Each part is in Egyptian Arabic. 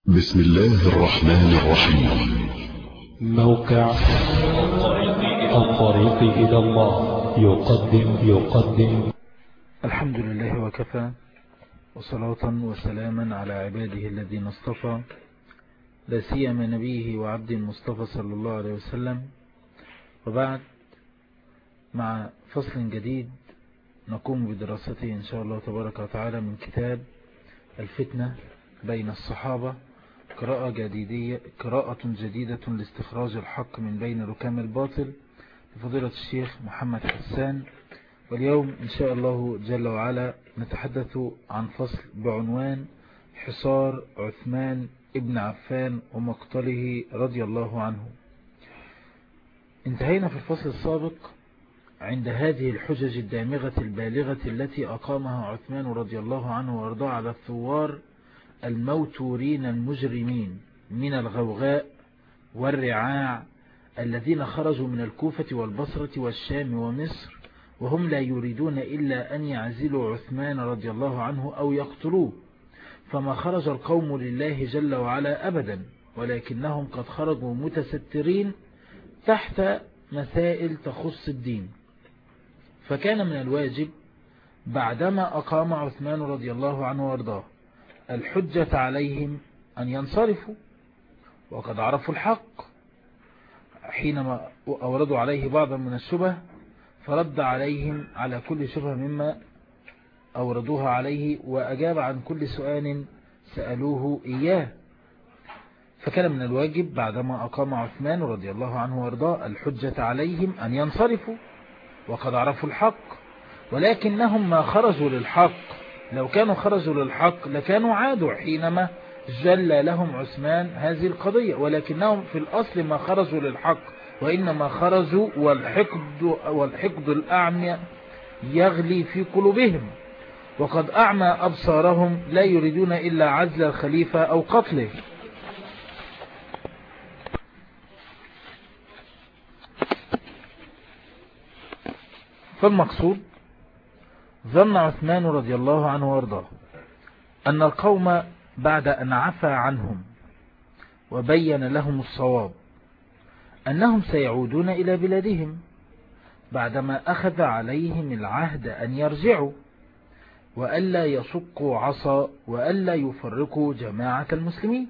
بسم الله الرحمن الرحيم موقع الطريق إلى الله يقدم يقدم الحمد لله وكفى وصلاة وسلاما على عباده الذين اصطفى لا سيما نبيه وعبد المصطفى صلى الله عليه وسلم وبعد مع فصل جديد نقوم بدراسته إن شاء الله تبارك وتعالى من كتاب الفتنة بين الصحابة قراءة جديدية قراءة جديدة لاستخراج الحق من بين ركام الباطل لفضيلة الشيخ محمد حسان واليوم إن شاء الله جل وعلا نتحدث عن فصل بعنوان حصار عثمان ابن عفان ومقتله رضي الله عنه انتهينا في الفصل السابق عند هذه الحجج الدامغة البالغة التي أقامها عثمان رضي الله عنه وارضاه على الثوار الموتورين المجرمين من الغوغاء والرعاع الذين خرجوا من الكوفة والبصرة والشام ومصر وهم لا يريدون إلا أن يعزلوا عثمان رضي الله عنه أو يقتلوه فما خرج القوم لله جل وعلا أبدا ولكنهم قد خرجوا متسترين تحت مسائل تخص الدين فكان من الواجب بعدما أقام عثمان رضي الله عنه وارضاه الحجة عليهم أن ينصرفوا وقد عرفوا الحق حينما أوردوا عليه بعضا من الشبه فرد عليهم على كل شبه مما أوردوها عليه وأجاب عن كل سؤال سألوه إياه فكان من الواجب بعدما أقام عثمان رضي الله عنه وارضاه الحجة عليهم أن ينصرفوا وقد عرفوا الحق ولكنهم ما خرجوا للحق لو كانوا خرجوا للحق لكانوا عادوا حينما جل لهم عثمان هذه القضية ولكنهم في الأصل ما خرجوا للحق وإنما خرجوا والحقد, والحقد الأعمى يغلي في قلوبهم وقد أعمى أبصارهم لا يريدون إلا عزل الخليفة أو قتله فالمقصود ظن عثمان رضي الله عنه وارضاه أن القوم بعد أن عفى عنهم وبين لهم الصواب أنهم سيعودون إلى بلادهم بعدما أخذ عليهم العهد أن يرجعوا وألا يشقوا عصا وألا يفرقوا جماعة المسلمين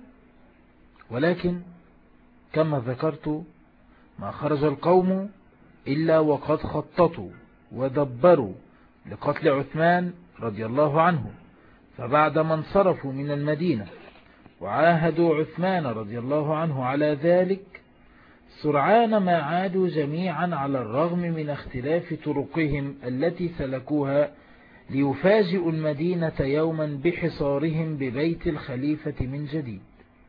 ولكن كما ذكرت ما خرج القوم إلا وقد خططوا ودبروا لقتل عثمان رضي الله عنه فبعدما انصرفوا من المدينة وعاهدوا عثمان رضي الله عنه على ذلك سرعان ما عادوا جميعا على الرغم من اختلاف طرقهم التي سلكوها ليفاجئوا المدينة يوما بحصارهم ببيت الخليفة من جديد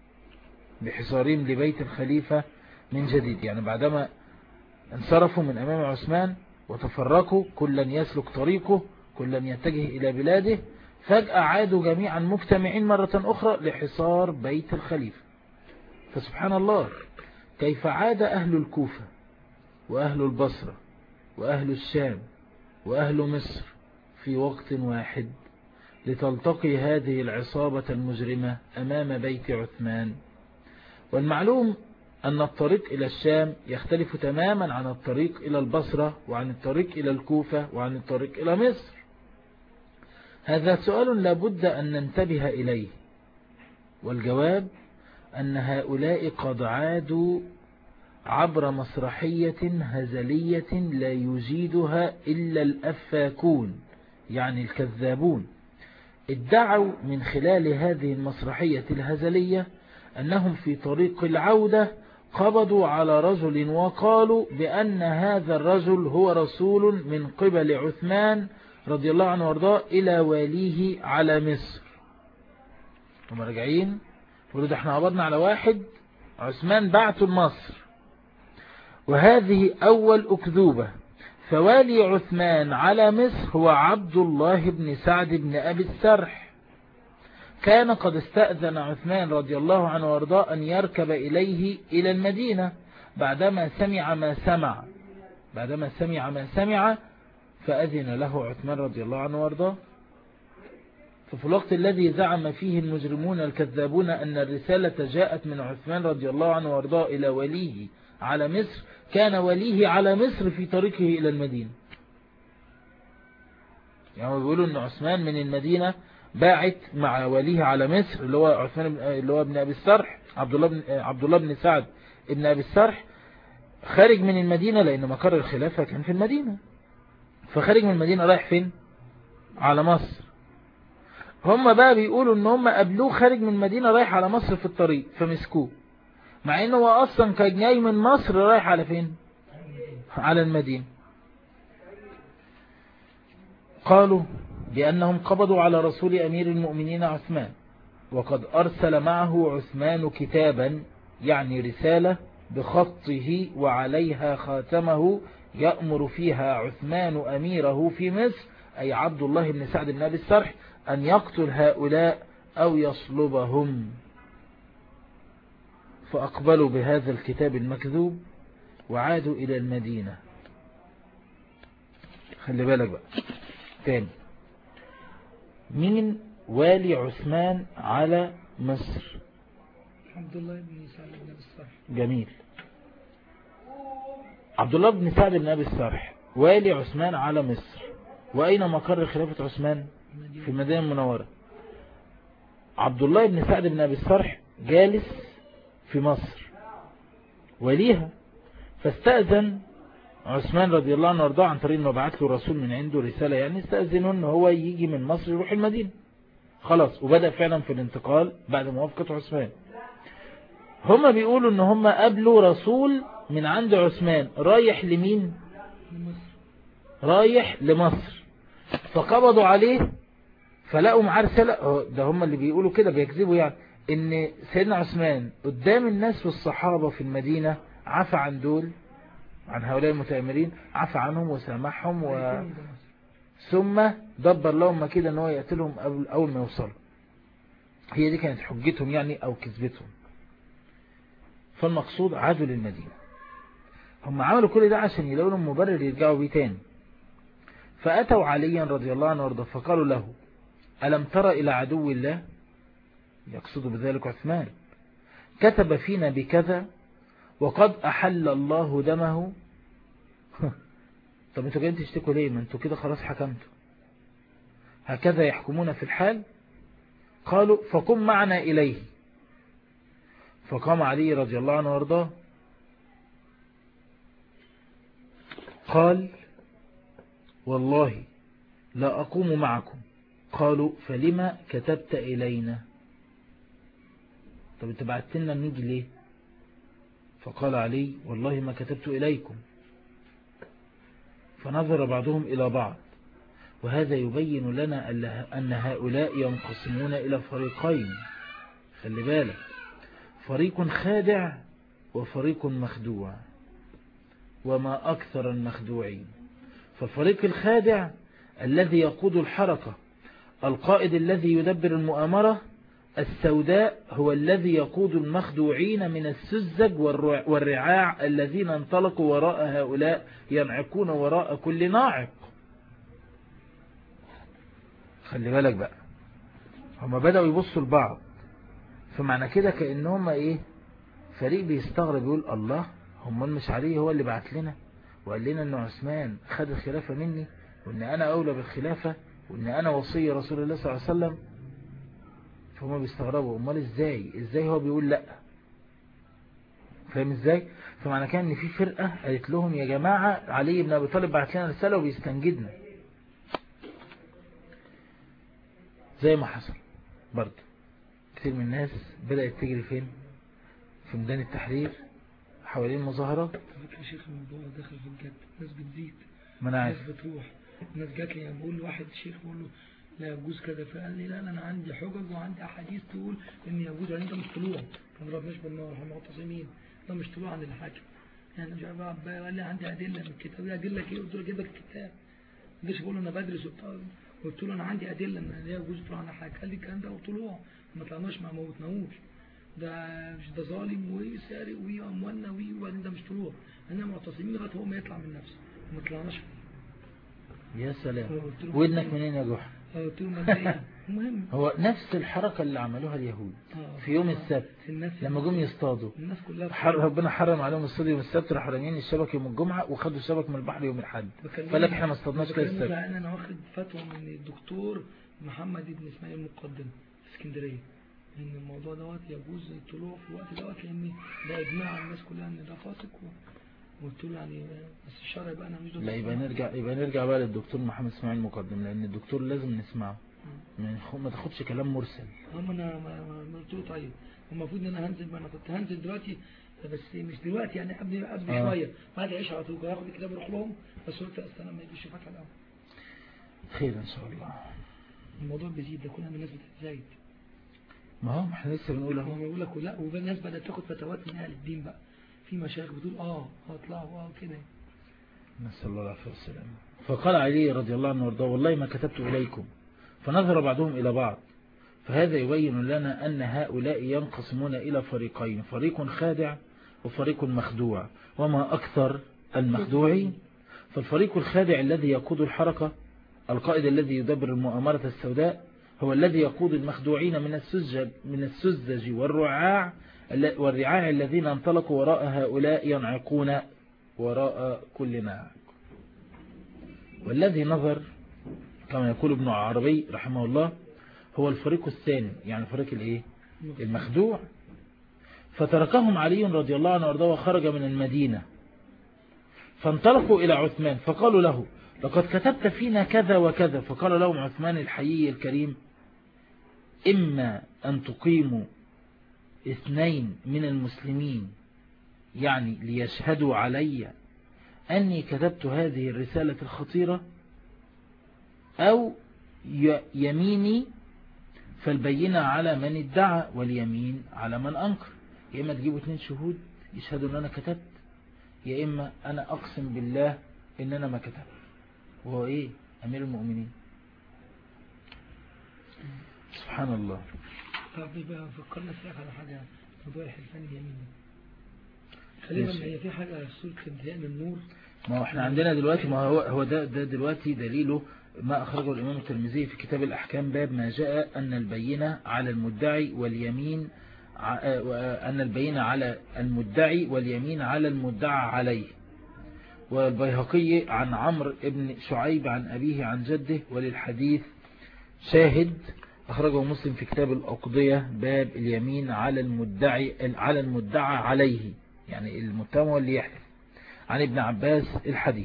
بحصارهم لبيت الخليفة من جديد يعني بعدما انصرفوا من أمام عثمان وتفرقوا كلا يسلك طريقه كلا يتجه إلى بلاده فجأة عادوا جميعا مجتمعين مرة أخرى لحصار بيت الخليفة فسبحان الله كيف عاد أهل الكوفة وأهل البصرة وأهل الشام وأهل مصر في وقت واحد لتلتقي هذه العصابة المجرمة أمام بيت عثمان والمعلوم أن الطريق إلى الشام يختلف تماما عن الطريق إلى البصرة وعن الطريق إلى الكوفة وعن الطريق إلى مصر هذا سؤال لابد أن ننتبه إليه والجواب أن هؤلاء قد عادوا عبر مسرحية هزلية لا يجيدها إلا الأفاكون يعني الكذابون ادعوا من خلال هذه المسرحية الهزلية أنهم في طريق العودة قبضوا على رجل وقالوا بأن هذا الرجل هو رسول من قبل عثمان رضي الله عنه وارضاه إلى واليه على مصر هم راجعين يقولوا ده احنا قبضنا على واحد عثمان بعته لمصر وهذه أول أكذوبة فوالي عثمان على مصر هو عبد الله بن سعد بن أبي السرح كان قد استأذن عثمان رضي الله عنه وارضاه أن يركب إليه إلى المدينة بعدما سمع ما سمع بعدما سمع ما سمع فأذن له عثمان رضي الله عنه وارضاه ففي الوقت الذي زعم فيه المجرمون الكذابون أن الرسالة جاءت من عثمان رضي الله عنه وارضاه إلى وليه على مصر كان وليه على مصر في طريقه إلى المدينة يعني بيقولوا أن عثمان من المدينة باعت مع وليه على مصر اللي هو عثمان اللي هو ابن أبي السرح عبد الله بن عبد الله بن سعد ابن أبي السرح خارج من المدينة لأن مقر الخلافة كان في المدينة فخارج من المدينة رايح فين على مصر هم بقى بيقولوا ان هم قابلوه خارج من المدينة رايح على مصر في الطريق فمسكوه مع انه هو اصلا كان جاي من مصر رايح على فين على المدينة قالوا بأنهم قبضوا على رسول أمير المؤمنين عثمان وقد أرسل معه عثمان كتابا يعني رسالة بخطه وعليها خاتمه يأمر فيها عثمان أميره في مصر أي عبد الله بن سعد بن أبي السرح أن يقتل هؤلاء أو يصلبهم فأقبلوا بهذا الكتاب المكذوب وعادوا إلى المدينة خلي بالك بقى تاني مين والي عثمان على مصر عبد الله بن سعد بن ابي الصالح جميل عبد الله بن سعد بن أبي السرح والي عثمان على مصر وأين مقر خلافة عثمان في المدينة المنورة عبد الله بن سعد بن أبي السرح جالس في مصر وليها فاستأذن عثمان رضي الله عنه وارضاه عن طريق انه بعت له رسول من عنده رسالة يعني استأذنه ان هو يجي من مصر يروح المدينة خلاص وبدأ فعلا في الانتقال بعد موافقة عثمان هم بيقولوا ان هم قابلوا رسول من عند عثمان رايح لمين رايح لمصر فقبضوا عليه فلقوا معاه رسالة ده هم اللي بيقولوا كده بيكذبوا يعني ان سيدنا عثمان قدام الناس والصحابة في المدينة عفى عن دول عن هؤلاء المتأمرين عفى عنهم وسامحهم و... ثم دبر لهم كده ان هو يقتلهم اول ما يوصلوا هي دي كانت حجتهم يعني او كذبتهم فالمقصود عادوا للمدينة هم عملوا كل ده عشان يلاقوا لهم مبرر يرجعوا بيه تاني فأتوا عليا رضي الله عنه وارضاه فقالوا له ألم ترى إلى عدو الله يقصد بذلك عثمان كتب فينا بكذا وقد أحل الله دمه طب انتوا جايين تشتكوا ليه ما انتوا كده خلاص حكمتوا هكذا يحكمون في الحال قالوا فقم معنا إليه فقام علي رضي الله عنه وارضاه قال والله لا أقوم معكم قالوا فلما كتبت إلينا طب انت بعتلنا نيجي ليه فقال علي والله ما كتبت إليكم فنظر بعضهم إلى بعض وهذا يبين لنا أن هؤلاء ينقسمون إلى فريقين خلي بالك فريق خادع وفريق مخدوع وما أكثر المخدوعين فالفريق الخادع الذي يقود الحركة القائد الذي يدبر المؤامرة السوداء هو الذي يقود المخدوعين من السذج والرعاع الذين انطلقوا وراء هؤلاء ينعقون وراء كل ناعق خلي بالك بقى هما بدأوا يبصوا لبعض فمعنى كده كأنهم ايه فريق بيستغرب يقول الله هم مش عليه هو اللي بعت لنا وقال لنا ان عثمان خد الخلافة مني وان انا اولى بالخلافة وان انا وصي رسول الله صلى الله عليه وسلم فهم بيستغربوا امال ازاي ازاي هو بيقول لا فاهم ازاي فمعنى كان ان في فرقة قالت لهم يا جماعة علي بن ابي طالب بعت لنا رسالة وبيستنجدنا زي ما حصل برضه كثير من الناس بدأت تجري فين في ميدان التحرير حوالين المظاهرات يا شيخ الموضوع داخل في الجد الناس بتزيد ما انا عارف الناس بتروح الناس جات لي بقول لواحد شيخ بقول له لا يجوز كذا فقال لي لا انا عندي حجج وعندي احاديث تقول ان يجوز يعني انت مش طلوع ما ضربناش بالنار احنا معتصمين ده مش طلوع عند الحاكم يعني مش عارف عباية قال لي عندي ادله من الكتاب ايه ادله ايه قلت له اجيب لك الكتاب ما جيش بقول له انا بدرس وبتاع قلت له انا عندي ادله ان لا يجوز طلوع عند الحاكم قال لي الكلام ده طلوع ما طلعناش ما موتناهوش ده مش ده ظالم وسارق واموالنا وبعدين ده مش طلوع احنا معتصمين لغايه هو ما يطلع من نفسه ما طلعناش يا سلام ودنك منين يا جحا قلت له ما ايه المهم هو نفس الحركة اللي عملوها اليهود آه. في يوم السبت الناس لما جم يصطادوا الناس كلها حر ربنا حرم عليهم الصيد يوم السبت راحوا راميين الشبك يوم الجمعة وخدوا الشبك من البحر يوم الأحد بكلمك- فقال لك احنا ما اصطادناش كده بكلمك السبت يعني انا واخد فتوى من الدكتور محمد ابن اسماعيل المقدم في اسكندريه ان الموضوع دوت يجوز الطلوع في الوقت دوت لان ده اجماع على الناس كلها ان ده فاسق و- وقلت له يعني بس الشرع بقى انا مش لا يبقى نرجع يبقى نرجع بقى للدكتور محمد اسماعيل المقدم لأن الدكتور لازم نسمعه ما نخ- ما تاخدش كلام مرسل هم انا ما ما- ما قلت له طيب المفروض ان انا هنزل ما انا كنت هنزل دلوقتي بس مش دلوقتي يعني قبل قبل آه. شويه بعد العشاء على طول كنت هاخد الكتاب اروح لهم بس قلت استنى ما يجيش فتح الاول خير إن شاء الله الموضوع بيزيد ده كل ما الناس بتزايد ما هو احنا لسه بنقول اهو هو بيقول لك لا والناس بدأت تاخد فتوات من أهل الدين بقى في مشايخ بتقول اه هطلعوا اه كده نسأل الله العافية والسلام فقال علي رضي الله عنه وارضاه والله ما كتبت إليكم فنظر بعضهم إلى بعض فهذا يبين لنا أن هؤلاء ينقسمون إلى فريقين فريق خادع وفريق مخدوع وما أكثر المخدوعين فالفريق الخادع الذي يقود الحركة القائد الذي يدبر المؤامرة السوداء هو الذي يقود المخدوعين من السذج من السذج والرعاع والرعاع الذين انطلقوا وراء هؤلاء ينعقون وراء كل ناعق والذي نظر كما يقول ابن عربي رحمه الله هو الفريق الثاني يعني فريق الايه المخدوع فتركهم علي رضي الله عنه وارضاه وخرج من المدينة فانطلقوا إلى عثمان فقالوا له لقد كتبت فينا كذا وكذا فقال لهم عثمان الحيي الكريم إما أن تقيموا اثنين من المسلمين يعني ليشهدوا علي أني كتبت هذه الرسالة الخطيرة أو يميني فالبينة على من ادعى واليمين على من أنكر يا إما تجيبوا اثنين شهود يشهدوا أن أنا كتبت يا إما أنا أقسم بالله إن أنا ما كتبت وهو إيه أمير المؤمنين سبحان الله طب يبقى فكرنا سياق على حاجة موضوع الحلفان اليمين خلينا هي في حاجة سورة انتهاء من النور ما هو احنا عندنا دلوقتي ما هو هو ده ده دلوقتي دليله ما أخرجه الإمام الترمذي في كتاب الأحكام باب ما جاء أن البينة على المدعي واليمين أن البينة على المدعي واليمين على المدعى عليه والبيهقي عن عمرو بن شعيب عن أبيه عن جده وللحديث شاهد أخرجه مسلم في كتاب الأقضية باب اليمين على المدعي على المدعى عليه يعني المتهم هو اللي يحلف عن ابن عباس الحديث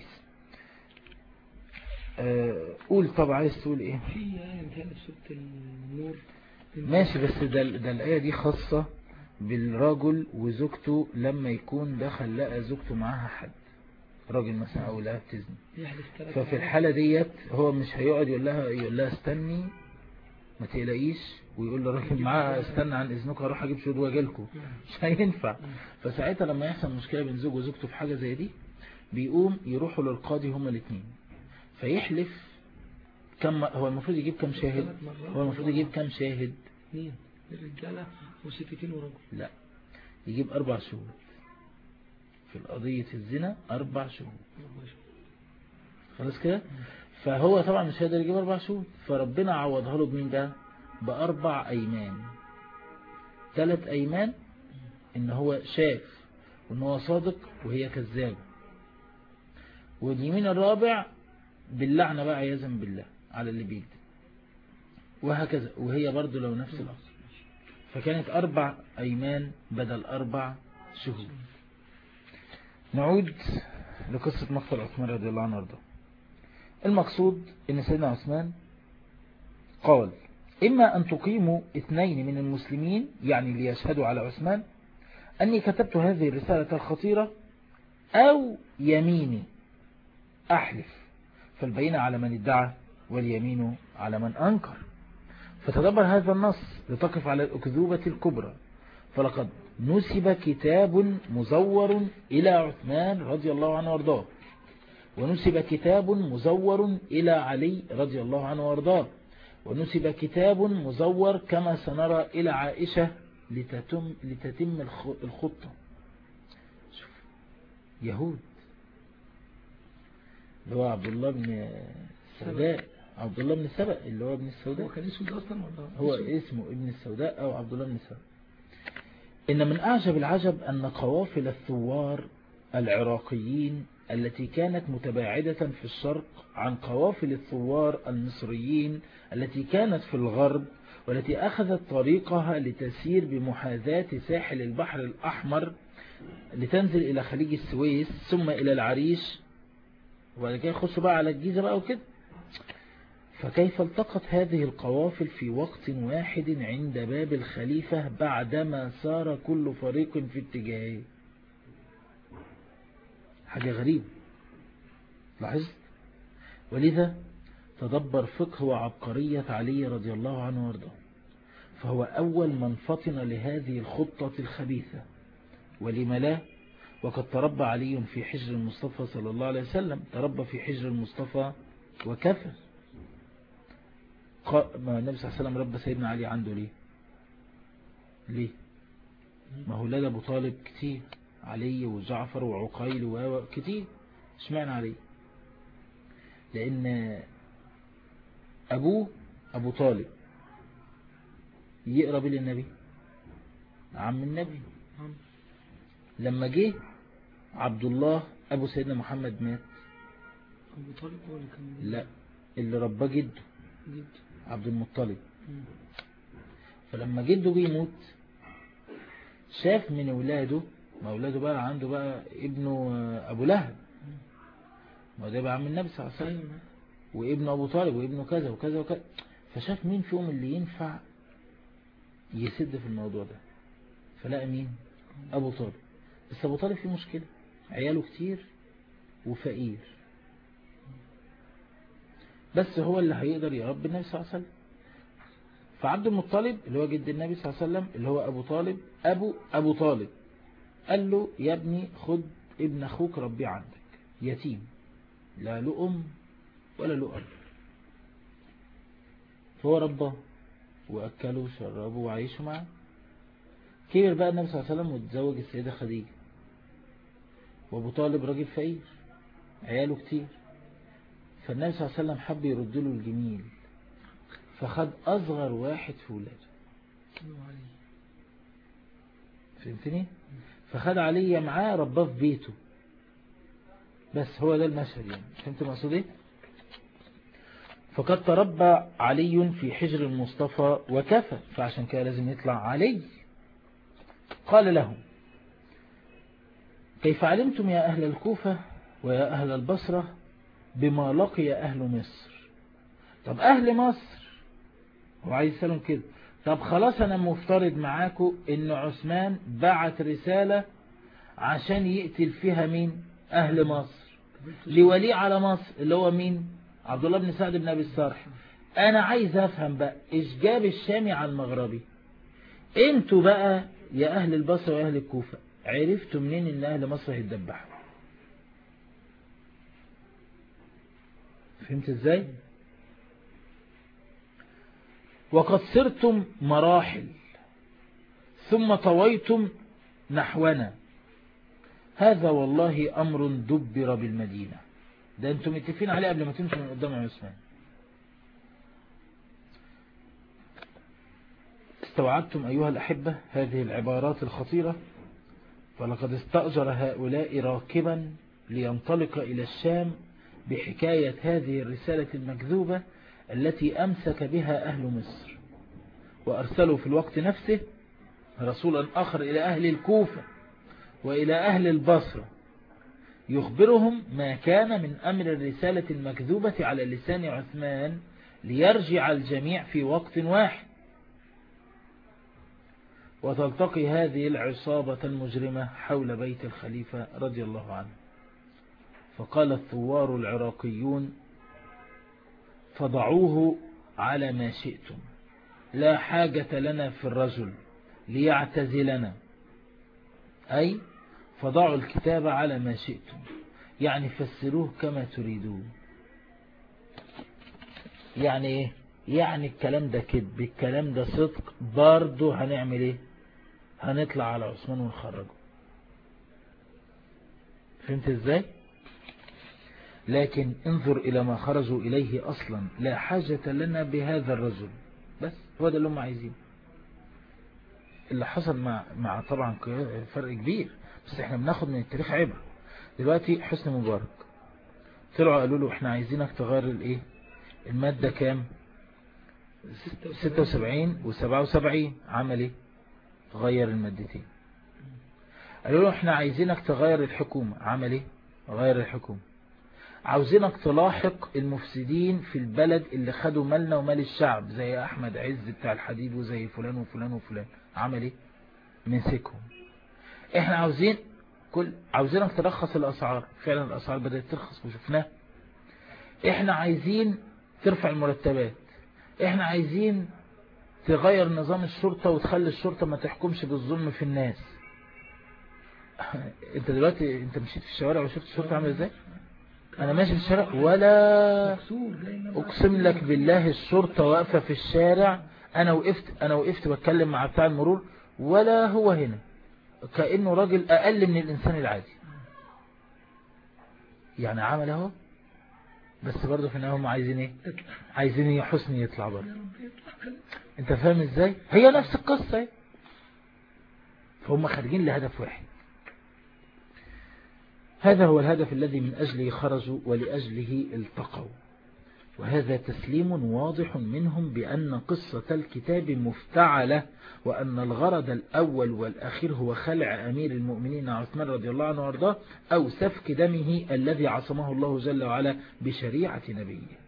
قول طب عايز تقول ايه في آية مثال في سورة النور ماشي بس ده, ده الآية دي خاصة بالرجل وزوجته لما يكون دخل لقى زوجته معاها حد راجل مثلا او لها بتزني يحلف ثلاث ففي مرات. الحالة ديت هو مش هيقعد يقول لها يقول لها استني ما تقلقيش ويقول للراجل معاه استنى عن اذنك هروح اجيب شهود واجي لكم مش هينفع فساعتها لما يحصل مشكلة بين زوج وزوجته في حاجة زي دي بيقوم يروحوا للقاضي هما الاثنين فيحلف كم هو المفروض يجيب كم شاهد ثلاث مرات هو المفروض يجيب كم شاهد اثنين الرجالة وستتين ورجل لا يجيب أربع شهود في القضية الزنا أربع شهود خلاص كده فهو طبعا مش هيقدر يجيب أربع شهود فربنا عوضها له بمين بقى بأربع أيمان ثلاث أيمان إن هو شاف وإن هو صادق وهي كذابة واليمين الرابع باللعنة بقى عياذا بالله على اللي بيكذب وهكذا وهي برضو لو نفس الأمر فكانت أربع أيمان بدل أربع شهود نعود لقصة مقتل عثمان رضي الله عنه وارضاه المقصود أن سيدنا عثمان قال إما أن تقيموا اثنين من المسلمين يعني ليشهدوا على عثمان أني كتبت هذه الرسالة الخطيرة أو يميني أحلف فالبين على من ادعى واليمين على من أنكر فتدبر هذا النص لتقف على الأكذوبة الكبرى فلقد نسب كتاب مزور إلى عثمان رضي الله عنه وارضاه ونسب كتاب مزور إلى علي رضي الله عنه وارضاه ونسب كتاب مزور كما سنرى إلى عائشة لتتم, لتتم الخطة شوف يهود اللي هو عبد الله بن سوداء عبد الله بن سبأ اللي هو ابن هو السوداء كان اسود اصلا ولا هو أسود؟ اسمه ابن السوداء أو عبد الله بن سبأ إن من أعجب العجب أن قوافل الثوار العراقيين التي كانت متباعدة في الشرق عن قوافل الثوار المصريين التي كانت في الغرب والتي أخذت طريقها لتسير بمحاذاة ساحل البحر الأحمر لتنزل إلى خليج السويس ثم إلى العريش وبعد كده يخشوا بقى على الجيزة بقى وكده فكيف التقت هذه القوافل في وقت واحد عند باب الخليفة بعدما سار كل فريق في اتجاهه حاجة غريبة لاحظت ولذا تدبر فقه وعبقرية علي رضي الله عنه وارضاه فهو أول من فطن لهذه الخطة الخبيثة ولم لا وقد تربى علي في حجر المصطفى صلى الله عليه وسلم تربى في حجر المصطفى وكفر قا- ما النبي صلى الله عليه وسلم ربى سيدنا علي عنده ليه ليه ما هو ولاد ابو طالب كتير علي وجعفر وعقيل و كتير اشمعنى علي لان ابوه ابو طالب يقرب للنبي عم النبي نعم. لما جه عبد الله ابو سيدنا محمد مات ابو طالب هو اللي كان لا اللي رباه جده جد عبد المطلب مم. فلما جده بيموت شاف من ولاده ما ولاده بقى عنده بقى ابنه آه، ابو لهب ما ده بقى عم النبي صلى الله عليه وسلم ايوه وابنه ابو طالب وابنه كذا وكذا وكذا فشاف مين فيهم اللي ينفع يسد في الموضوع ده فلقى مين ابو طالب بس ابو طالب فيه مشكلة عياله كتير وفقير بس هو اللي هيقدر يربي النبي صلى الله عليه وسلم فعبد المطلب اللي هو جد النبي صلى الله عليه وسلم اللي هو ابو طالب ابو ابو طالب قال له يا ابني خد ابن اخوك ربيه عندك يتيم لا له ام ولا له اب فهو رباه واكله وشربه وعيشه معاه كبر بقى النبي صلى الله عليه وسلم وتزوج السيدة خديجة وابو طالب راجل فقير عياله كتير فالنبي صلى الله عليه وسلم حب يرد له الجميل فخد أصغر واحد في ولاده ايوه علي فهمتني فخد علي معاه رباه في بيته بس هو ده المشهد يعني فهمت المقصود ايه فقد تربى علي في حجر المصطفى وكفى فعشان كده لازم يطلع علي قال لهم كيف علمتم يا أهل الكوفة ويا أهل البصرة بما لقي أهل مصر طب أهل مصر هو عايز يسألهم كده طب خلاص أنا مفترض معاكم إن عثمان بعت رسالة عشان يقتل فيها مين أهل مصر لولي على مصر اللي هو مين عبد الله بن سعد بن أبي الصرح أنا عايز أفهم بقى إيش جاب الشامي على المغربي انتوا بقى يا أهل البصرة ويا أهل الكوفة عرفتوا منين إن أهل مصر هيتدبحوا فهمت إزاي وقد سرتم مراحل ثم طويتم نحونا هذا والله أمر دبر بالمدينة ده انتم متفقين عليه قبل ما تمشوا من قدام عثمان استوعبتم أيها الأحبة هذه العبارات الخطيرة فلقد استأجر هؤلاء راكبا لينطلق إلى الشام بحكاية هذه الرسالة المكذوبة التي أمسك بها أهل مصر وأرسلوا في الوقت نفسه رسولا آخر إلى أهل الكوفة وإلى أهل البصرة يخبرهم ما كان من أمر الرسالة المكذوبة على لسان عثمان ليرجع الجميع في وقت واحد وتلتقي هذه العصابة المجرمة حول بيت الخليفة رضي الله عنه فقال الثوار العراقيون فضعوه على ما شئتم لا حاجة لنا في الرجل ليعتزلنا أي فضعوا الكتاب على ما شئتم يعني فسروه كما تريدون يعني ايه يعني الكلام ده كذب الكلام ده صدق برضه هنعمل ايه هنطلع على عثمان ونخرجه فهمت ازاي لكن انظر إلى ما خرجوا إليه أصلا لا حاجة لنا بهذا الرجل بس هو ده اللي هم عايزين اللي حصل مع, مع طبعا فرق كبير بس احنا بناخد من التاريخ عبر دلوقتي حسني مبارك طلعوا قالوا له احنا عايزينك تغير الايه المادة كام 76 و 77 عمل ايه غير المادتين قالوا له احنا عايزينك تغير الحكومة عمل ايه غير الحكومة عاوزينك تلاحق المفسدين في البلد اللي خدوا مالنا ومال الشعب زي احمد عز بتاع الحديد وزي فلان وفلان وفلان عمل ايه مسكهم احنا عاوزين كل عاوزينك ترخص الاسعار فعلا الاسعار بدأت ترخص وشفناها احنا عايزين ترفع المرتبات احنا عايزين تغير نظام الشرطة وتخلي الشرطة ما تحكمش بالظلم في الناس انت دلوقتي انت مشيت في الشوارع وشفت الشرطة عامله ازاي انا ماشي في الشارع ولا اقسم لك بالله الشرطة واقفة في الشارع انا وقفت انا وقفت بتكلم مع بتاع المرور ولا هو هنا كأنه راجل اقل من الانسان العادي يعني عمل اهو بس برضه في النهاية هم عايزين ايه عايزين ايه حسني يطلع برضه انت فاهم ازاي هي نفس القصة ايه فهم خارجين لهدف واحد هذا هو الهدف الذي من أجله خرجوا ولأجله التقوا وهذا تسليم واضح منهم بأن قصة الكتاب مفتعلة وأن الغرض الأول والأخير هو خلع أمير المؤمنين عثمان رضي الله عنه وارضاه أو سفك دمه الذي عصمه الله جل وعلا بشريعة نبيه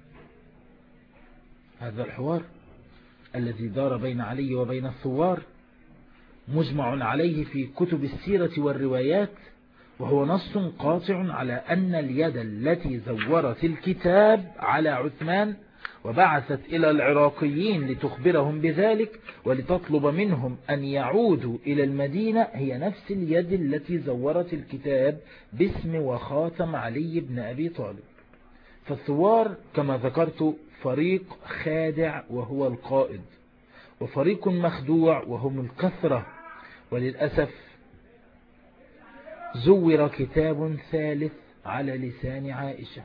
هذا الحوار الذي دار بين علي وبين الثوار مجمع عليه في كتب السيرة والروايات وهو نص قاطع على أن اليد التي زورت الكتاب على عثمان وبعثت إلى العراقيين لتخبرهم بذلك ولتطلب منهم أن يعودوا إلى المدينة هي نفس اليد التي زورت الكتاب باسم وخاتم علي بن أبي طالب فالثوار كما ذكرت فريق خادع وهو القائد وفريق مخدوع وهم الكثرة وللأسف زور كتاب ثالث على لسان عائشة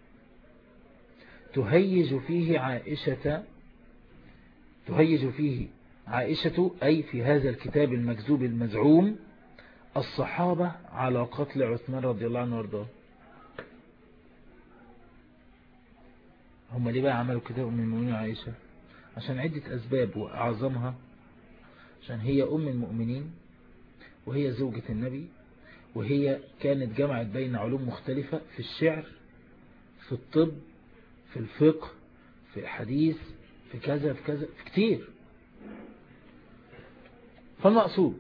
تهيج فيه عائشة تهيج فيه عائشة أي في هذا الكتاب المكذوب المزعوم الصحابة على قتل عثمان رضي الله عنه وارضاه هم ليه بقى عملوا كتاب من المؤمنين عائشة عشان عدة أسباب وأعظمها عشان هي أم المؤمنين وهي زوجة النبي وهي كانت جمعت بين علوم مختلفة في الشعر في الطب في الفقه في الحديث في كذا في كذا في كتير فالمقصود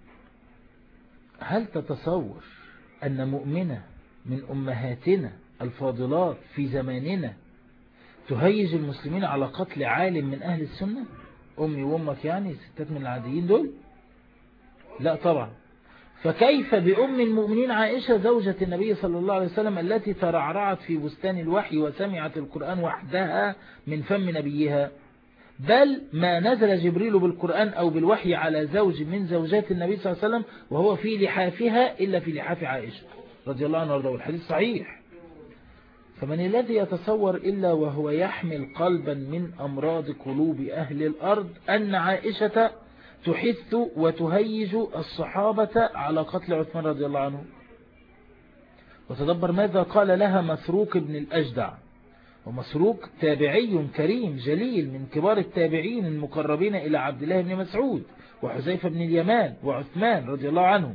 هل تتصور أن مؤمنة من أمهاتنا الفاضلات في زماننا تهيج المسلمين على قتل عالم من أهل السنة أمي وأمك يعني ستات من العاديين دول لا طبعا فكيف بأم المؤمنين عائشة زوجة النبي صلى الله عليه وسلم التي ترعرعت في بستان الوحي وسمعت القرآن وحدها من فم نبيها بل ما نزل جبريل بالقرآن أو بالوحي على زوج من زوجات النبي صلى الله عليه وسلم وهو في لحافها إلا في لحاف عائشة رضي الله عنه وارضاه الحديث صحيح فمن الذي يتصور إلا وهو يحمل قلبا من أمراض قلوب أهل الأرض أن عائشة تحث وتهيج الصحابة على قتل عثمان رضي الله عنه وتدبر ماذا قال لها مسروق بن الأجدع ومسروق تابعي كريم جليل من كبار التابعين المقربين إلى عبد الله بن مسعود وحزيفة بن اليمان وعثمان رضي الله عنه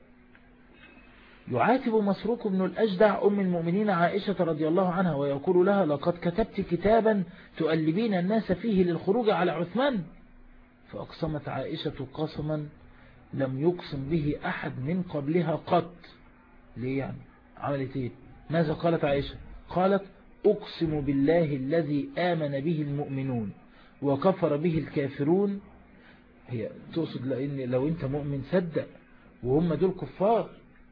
يعاتب مسروق بن الأجدع أم المؤمنين عائشة رضي الله عنها ويقول لها لقد كتبت كتابا تؤلبين الناس فيه للخروج على عثمان فأقسمت عائشة قسما لم يقسم به أحد من قبلها قط ليه يعني عملت ايه ماذا قالت عائشة قالت أقسم بالله الذي آمن به المؤمنون وكفر به الكافرون هي تقصد لأن لو أنت مؤمن صدق وهم دول كفار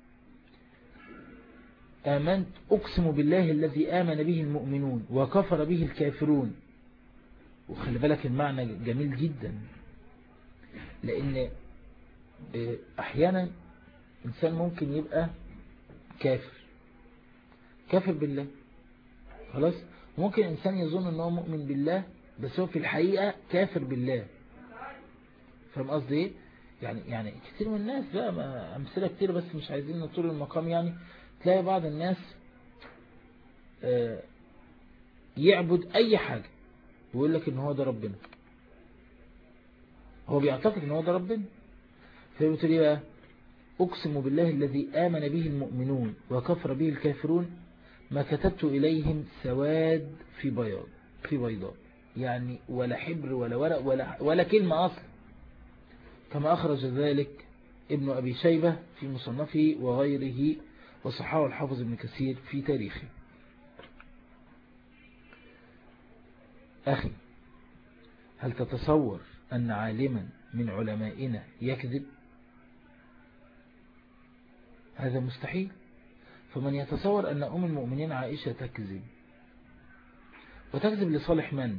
آمنت أقسم بالله الذي آمن به المؤمنون وكفر به الكافرون وخلي بالك المعنى جميل جدا لأن أحيانا إنسان ممكن يبقى كافر كافر بالله خلاص ممكن إنسان يظن أنه مؤمن بالله بس هو في الحقيقة كافر بالله فاهم قصدي ايه يعني يعني كتير من الناس بقى ما أمثلة كتير بس مش عايزين نطول المقام يعني تلاقي بعض الناس آه، يعبد أي حاجة ويقول لك إن هو ده ربنا هو بيعتقد إن هو ده ربنا فبتقول ايه بقى أقسم بالله الذي آمن به المؤمنون وكفر به الكافرون ما كتبت إليهم سواد في بياض في بيضاء يعني ولا حبر ولا ورق ولا, ولا كلمة أصلا كما أخرج ذلك ابن أبي شيبة في مصنفه وغيره وصححه الحافظ ابن كثير في تاريخه أخي هل تتصور أن عالما من علمائنا يكذب هذا مستحيل فمن يتصور أن أم المؤمنين عائشة تكذب وتكذب لصالح من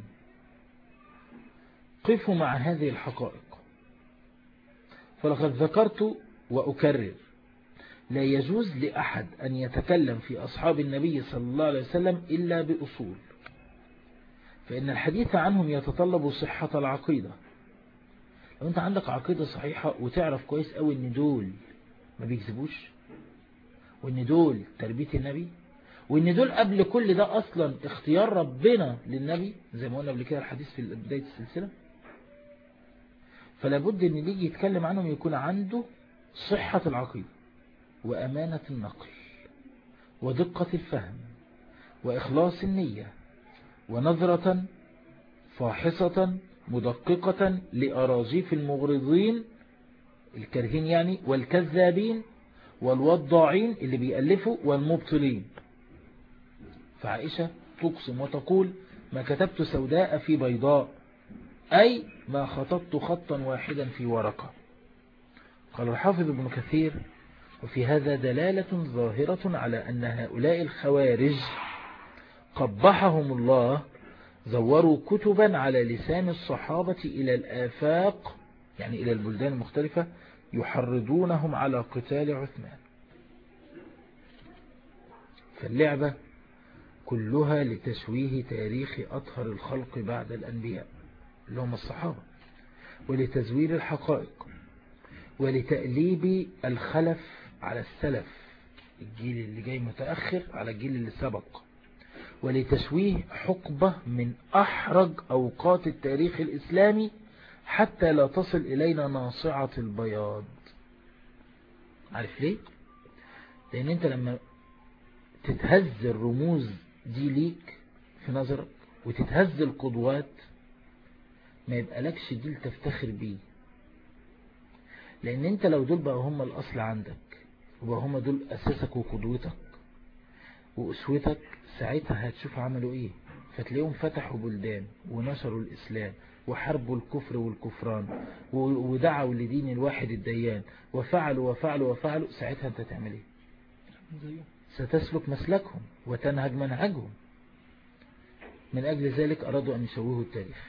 قفوا مع هذه الحقائق فلقد ذكرت وأكرر لا يجوز لأحد أن يتكلم في أصحاب النبي صلى الله عليه وسلم إلا بأصول فإن الحديث عنهم يتطلب صحة العقيدة لو أنت عندك عقيدة صحيحة وتعرف كويس أوي أن دول ما بيكذبوش وأن دول تربية النبي وأن دول قبل كل ده أصلا اختيار ربنا للنبي زي ما قلنا قبل كده الحديث في بداية السلسلة فلا بد أن يجي يتكلم عنهم يكون عنده صحة العقيدة وأمانة النقل ودقة الفهم وإخلاص النية ونظرة فاحصة مدققة لأراجيف المغرضين الكرهين يعني والكذابين والوضاعين اللي بيألفوا والمبطلين فعائشة تقسم وتقول ما كتبت سوداء في بيضاء أي ما خطبت خطا واحدا في ورقة قال الحافظ ابن كثير وفي هذا دلالة ظاهرة على أن هؤلاء الخوارج قبحهم الله زوروا كتبا على لسان الصحابة إلى الآفاق يعني إلى البلدان المختلفة يحرضونهم على قتال عثمان فاللعبة كلها لتشويه تاريخ أطهر الخلق بعد الأنبياء اللي هم الصحابة ولتزوير الحقائق ولتأليب الخلف على السلف الجيل اللي جاي متأخر على الجيل اللي سبق ولتشويه حقبة من أحرج أوقات التاريخ الإسلامي حتى لا تصل إلينا ناصعة البياض عارف ليه؟ لأن أنت لما تتهز الرموز دي ليك في نظرك وتتهز القدوات ما يبقى لكش جيل تفتخر بيه لأن أنت لو دول بقى هم الأصل عندك وبقى هم دول أساسك وقدوتك وأسوتك ساعتها هتشوف عملوا إيه فتلاقيهم فتحوا بلدان ونشروا الإسلام وحربوا الكفر والكفران ودعوا لدين الواحد الديان وفعلوا وفعلوا وفعلوا ساعتها أنت تعمل إيه ستسلك مسلكهم وتنهج منهجهم من أجل ذلك أرادوا أن يشوهوا التاريخ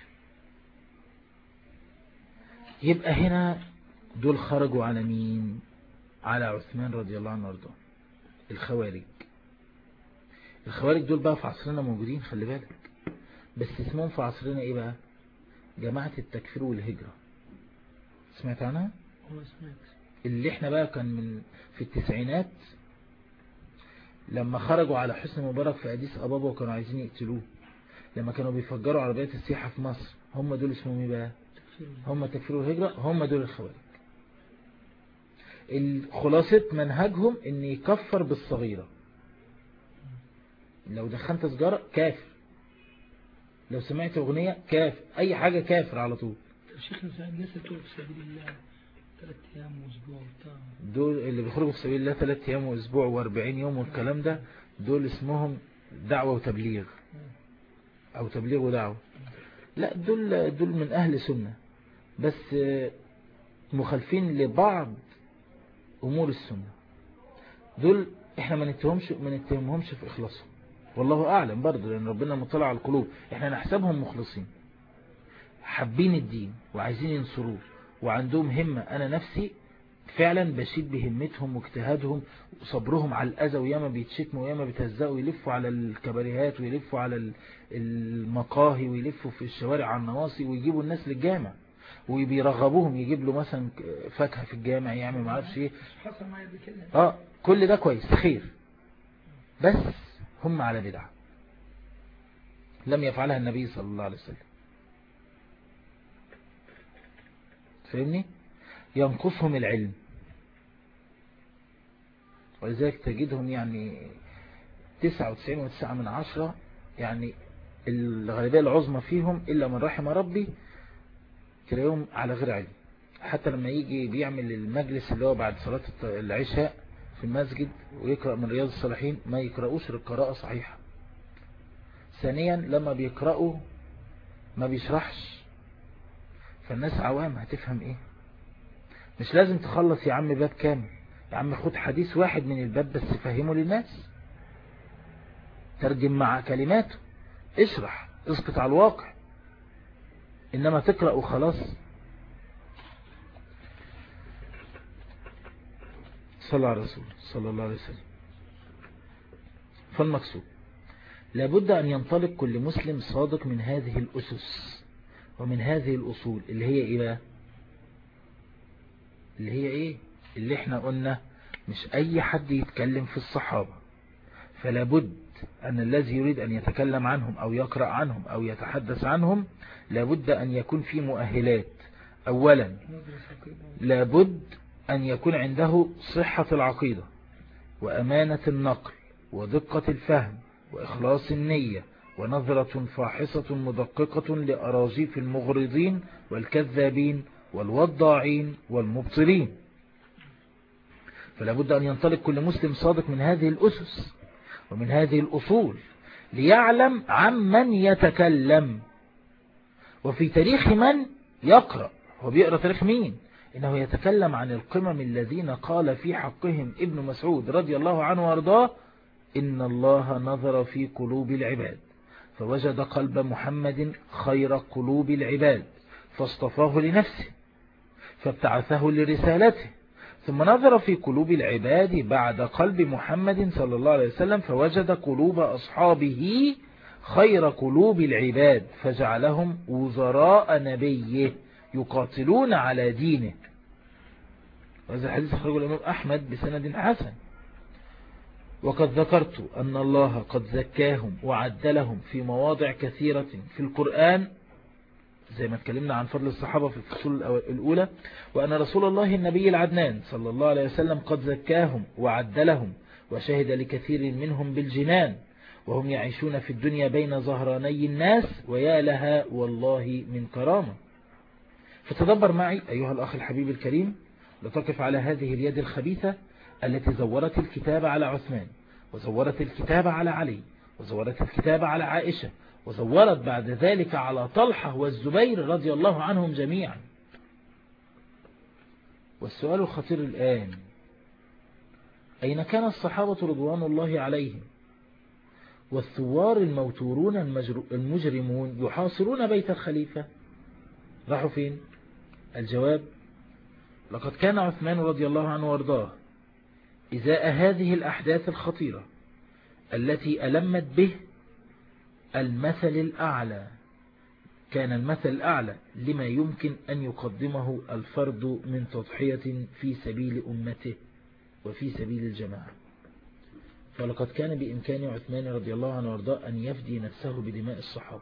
يبقى هنا دول خرجوا على مين على عثمان رضي الله عنه وارضاه الخوارج الخوارج دول بقى في عصرنا موجودين خلي بالك بس اسمهم في عصرنا ايه بقى جماعة التكفير والهجرة سمعت عنها هو سمعت اللي احنا بقى كان من في التسعينات لما خرجوا على حسن مبارك في أديس أبابا وكانوا عايزين يقتلوه لما كانوا بيفجروا عربيات السياحة في مصر هم دول اسمهم ايه بقى هم تكفير والهجرة هم دول الخوارج خلاصة منهجهم ان يكفر بالصغيرة لو دخنت سجارة كافر لو سمعت اغنية كافر اي حاجة كافر على طول طب شيخنا ساعد الناس اللي بتقول في سبيل الله ثلاث ايام واسبوع وبتاع دول اللي بيخرجوا في سبيل الله ثلاث ايام واسبوع و40 يوم والكلام ده دول اسمهم دعوة وتبليغ او تبليغ ودعوة لا دول دول من اهل سنة بس مخالفين لبعض امور السنة دول احنا ما نتهمش ما نتهمهمش في اخلاصهم والله اعلم برضه لان ربنا مطلع على القلوب احنا نحسبهم مخلصين حابين الدين وعايزين ينصروه وعندهم همة انا نفسي فعلا بشيد بهمتهم واجتهادهم وصبرهم على الأذى وياما بيتشتموا وياما بيتهزقوا ويلفوا على الكباريهات ويلفوا على ال- المقاهي ويلفوا في الشوارع على النواصي ويجيبوا الناس للجامع وبيرغبوهم يجيب له مثلا فاكهة في الجامع يعمل معرفش ايه حصل معايا قبل كده اه كل ده كويس خير بس هم على بدعة لم يفعلها النبي صلى الله عليه وسلم فاهمني ينقصهم العلم ولذلك تجدهم يعني تسعة وتسعين وتسعة من عشرة يعني الغالبية العظمى فيهم إلا من رحم ربي تلاقيهم على غير علم حتى لما يجي بيعمل المجلس اللي هو بعد صلاة العشاء في المسجد ويقرأ من رياض الصالحين ما يقرأوش القراءة صحيحة ثانيا لما بيقرأوا ما بيشرحش فالناس عوام هتفهم ايه مش لازم تخلص يا عم باب كامل يا عم خد حديث واحد من الباب بس فهمه للناس ترجم مع كلماته اشرح اسقط على الواقع انما تقرأ وخلاص صلى على رسول صلى الله عليه وسلم فالمقصود لابد أن ينطلق كل مسلم صادق من هذه الأسس ومن هذه الأصول اللي هي إيه بقى اللي هي إيه اللي احنا قلنا مش أي حد يتكلم في الصحابة فلا بد أن الذي يريد أن يتكلم عنهم أو يقرأ عنهم أو يتحدث عنهم لابد أن يكون في مؤهلات أولا ندرس عقيدة لابد أن يكون عنده صحة العقيدة وأمانة النقل ودقة الفهم وإخلاص النية ونظرة فاحصة مدققة لأراجيف المغرضين والكذابين والوضاعين والمبطلين فلا بد أن ينطلق كل مسلم صادق من هذه الأسس ومن هذه الأصول ليعلم عمن يتكلم وفي تاريخ من يقرأ هو بيقرأ تاريخ مين إنه يتكلم عن القمم الذين قال في حقهم ابن مسعود رضي الله عنه وارضاه إن الله نظر في قلوب العباد فوجد قلب محمد خير قلوب العباد فاصطفاه لنفسه فابتعثه لرسالته ثم نظر في قلوب العباد بعد قلب محمد صلى الله عليه وسلم فوجد قلوب أصحابه خير قلوب العباد فجعلهم وزراء نبيه يقاتلون على دينه وهذا الحديث أخرجه الإمام أحمد بسند حسن وقد ذكرت أن الله قد زكاهم وعدلهم في مواضع كثيرة في القرآن زي ما اتكلمنا عن فضل الصحابة في الفصول الأولى وأن رسول الله النبي العدنان صلى الله عليه وسلم قد زكاهم وعدلهم وشهد لكثير منهم بالجنان وهم يعيشون في الدنيا بين ظهراني الناس ويا لها والله من كرامة فتدبر معي أيها الأخ الحبيب الكريم لتقف على هذه اليد الخبيثة التي زورت الكتاب على عثمان وزورت الكتاب على علي وزورت الكتاب على عائشة وزورت بعد ذلك على طلحة والزبير رضي الله عنهم جميعا والسؤال الخطير الآن أين كان الصحابة رضوان الله عليهم والثوار الموتورون المجرمون يحاصرون بيت الخليفة راحوا فين الجواب لقد كان عثمان رضي الله عنه وارضاه إزاء هذه الأحداث الخطيرة التي ألمت به المثل الأعلى كان المثل الأعلى لما يمكن أن يقدمه الفرد من تضحية في سبيل أمته وفي سبيل الجماعة فلقد كان بإمكان عثمان رضي الله عنه وارضاه أن يفدي نفسه بدماء الصحابة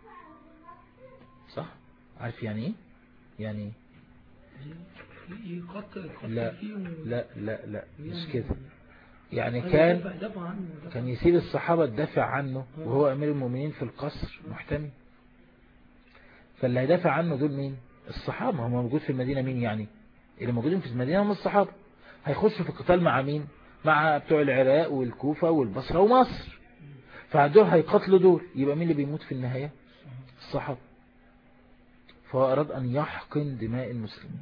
صح؟ عارف يعني ايه؟ يعني ايه؟ يقتل يقتل لا فيهم لا لا لا مش يعني- كده يعني أيوة، كان دفع- دفع عنه دفع كان يسيب الصحابة تدافع عنه وهو أمير المؤمنين في القصر محتمي فاللي هيدافع عنه دول مين الصحابة هم موجود في المدينة مين يعني اللي موجودين في المدينة هم الصحابة هيخشوا في القتال مع مين مع بتوع العراق والكوفة والبصرة ومصر فدول هيقتلوا دول يبقى مين اللي بيموت في النهاية الصحابة فهو أراد أن يحقن دماء المسلمين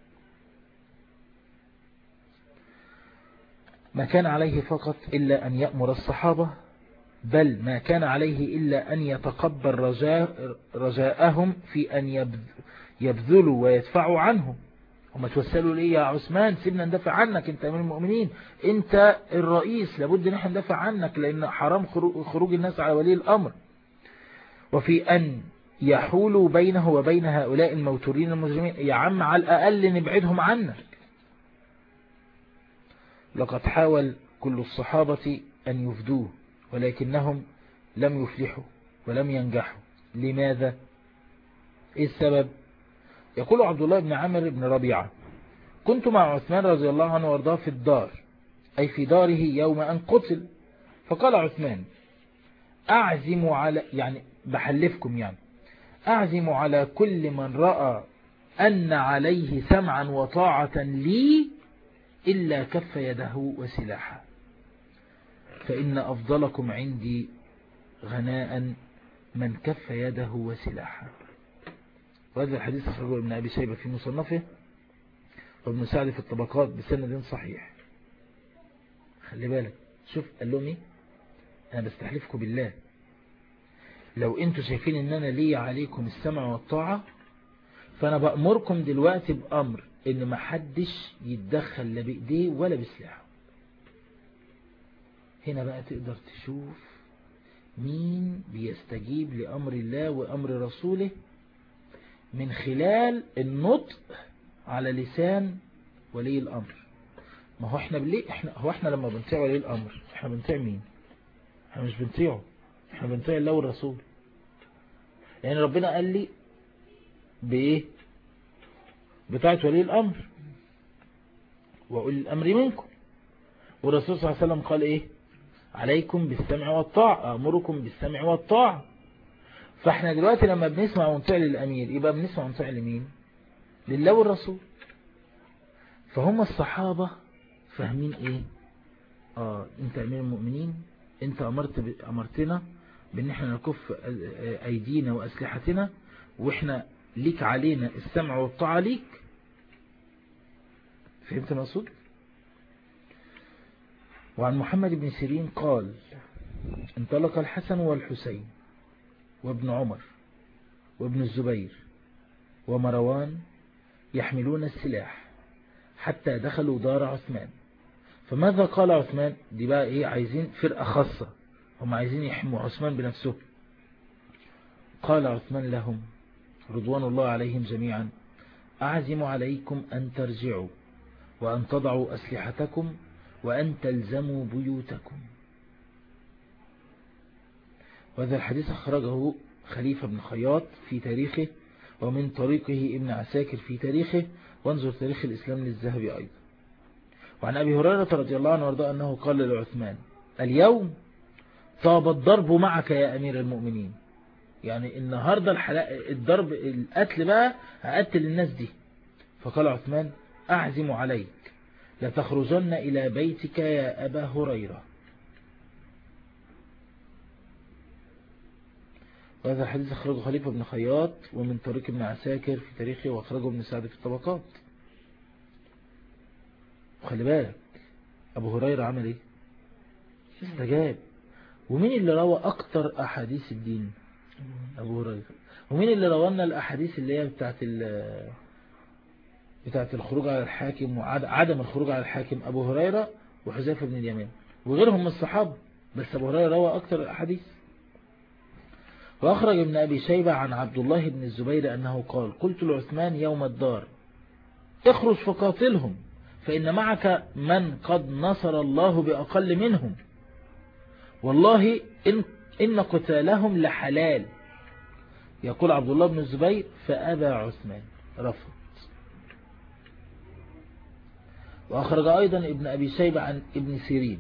ما كان عليه فقط إلا أن يأمر الصحابة بل ما كان عليه إلا أن يتقبل رجاء رجاءهم في أن يبذ- يبذلوا ويدفعوا عنهم وما توسلوا ليه يا عثمان سيبنا ندافع عنك انت من المؤمنين انت الرئيس لابد ان احنا ندافع عنك لان حرام خروج الناس على ولي الامر وفي ان يحولوا بينه وبين هؤلاء الموتورين المجرمين يا عم على الاقل نبعدهم عنك لقد حاول كل الصحابة ان يفدوه ولكنهم لم يفلحوا ولم ينجحوا لماذا ايه السبب يقول عبد الله بن عمر بن ربيعة كنت مع عثمان رضي الله عنه وارضاه في الدار أي في داره يوم أن قتل فقال عثمان أعزم على يعني بحلفكم يعني أعزم على كل من رأى أن عليه سمعا وطاعة لي إلا كف يده وسلاحا فإن أفضلكم عندي غناء من كف يده وسلاحا وهذا الحديث أخرجه ابن أبي شيبة في مصنفه وابن سعد في الطبقات بسند صحيح خلي بالك شوف قال لهم ايه انا بستحلفكم بالله لو انتوا شايفين ان انا لي عليكم السمع والطاعة فانا بأمركم دلوقتي بأمر ان ما حدش يتدخل لا بايديه ولا بسلاحه هنا بقى تقدر تشوف مين بيستجيب لأمر الله وأمر رسوله من خلال النطق على لسان ولي الأمر ما هو احنا بليه احنا هو احنا لما بنطيع ولي الأمر احنا بنطيع مين احنا مش بنطيعه احنا بنطيع الله والرسول يعني ربنا قال لي بايه بتاعت ولي الأمر وأولي الأمر منكم والرسول صلى الله عليه وسلم قال ايه عليكم بالسمع والطاعة أمركم بالسمع والطاعة فاحنا دلوقتي لما بنسمع ونطيع للأمير يبقى بنسمع ونطيع لمين لله والرسول فهم الصحابة فاهمين ايه اه انت امير المؤمنين انت امرت ب... امرتنا بان احنا نكف ايدينا واسلحتنا واحنا ليك علينا السمع والطاعة ليك فهمت المقصود وعن محمد بن سيرين قال انطلق الحسن والحسين وابن عمر وابن الزبير ومروان يحملون السلاح حتى دخلوا دار عثمان فماذا قال عثمان دي بقى ايه عايزين فرقة خاصة هم عايزين يحموا عثمان بنفسه قال عثمان لهم رضوان الله عليهم جميعا أعزم عليكم أن ترجعوا وأن تضعوا أسلحتكم وأن تلزموا بيوتكم وهذا الحديث أخرجه خليفة بن خياط في تاريخه ومن طريقه ابن عساكر في تاريخه وانظر تاريخ الإسلام للذهبي أيضا وعن أبي هريرة رضي الله عنه وارضاه أنه قال لعثمان اليوم طاب الضرب معك يا أمير المؤمنين يعني النهاردة الضرب القتل بقى هقتل الناس دي فقال عثمان أعزم عليك لتخرجن إلى بيتك يا أبا هريرة وهذا الحديث أخرجه خليفة بن خياط ومن طريق ابن عساكر في تاريخه وأخرجه ابن سعد في الطبقات وخلي بالك أبو هريرة عمل إيه استجاب ومين اللي روى أكتر أحاديث الدين أبو هريرة ومين اللي روى الأحاديث اللي هي بتاعت بتاعت الخروج على الحاكم وعدم الخروج على الحاكم أبو هريرة وحذيفة بن اليمان وغيرهم من الصحابة بس أبو هريرة روى أكتر الأحاديث وأخرج ابن أبي شيبة عن عبد الله بن الزبير أنه قال قلت لعثمان يوم الدار اخرج فقاتلهم فإن معك من قد نصر الله بأقل منهم والله إن, إن قتالهم لحلال يقول عبد الله بن الزبير فأبى عثمان رفض وأخرج أيضا ابن أبي شيبة عن ابن سيرين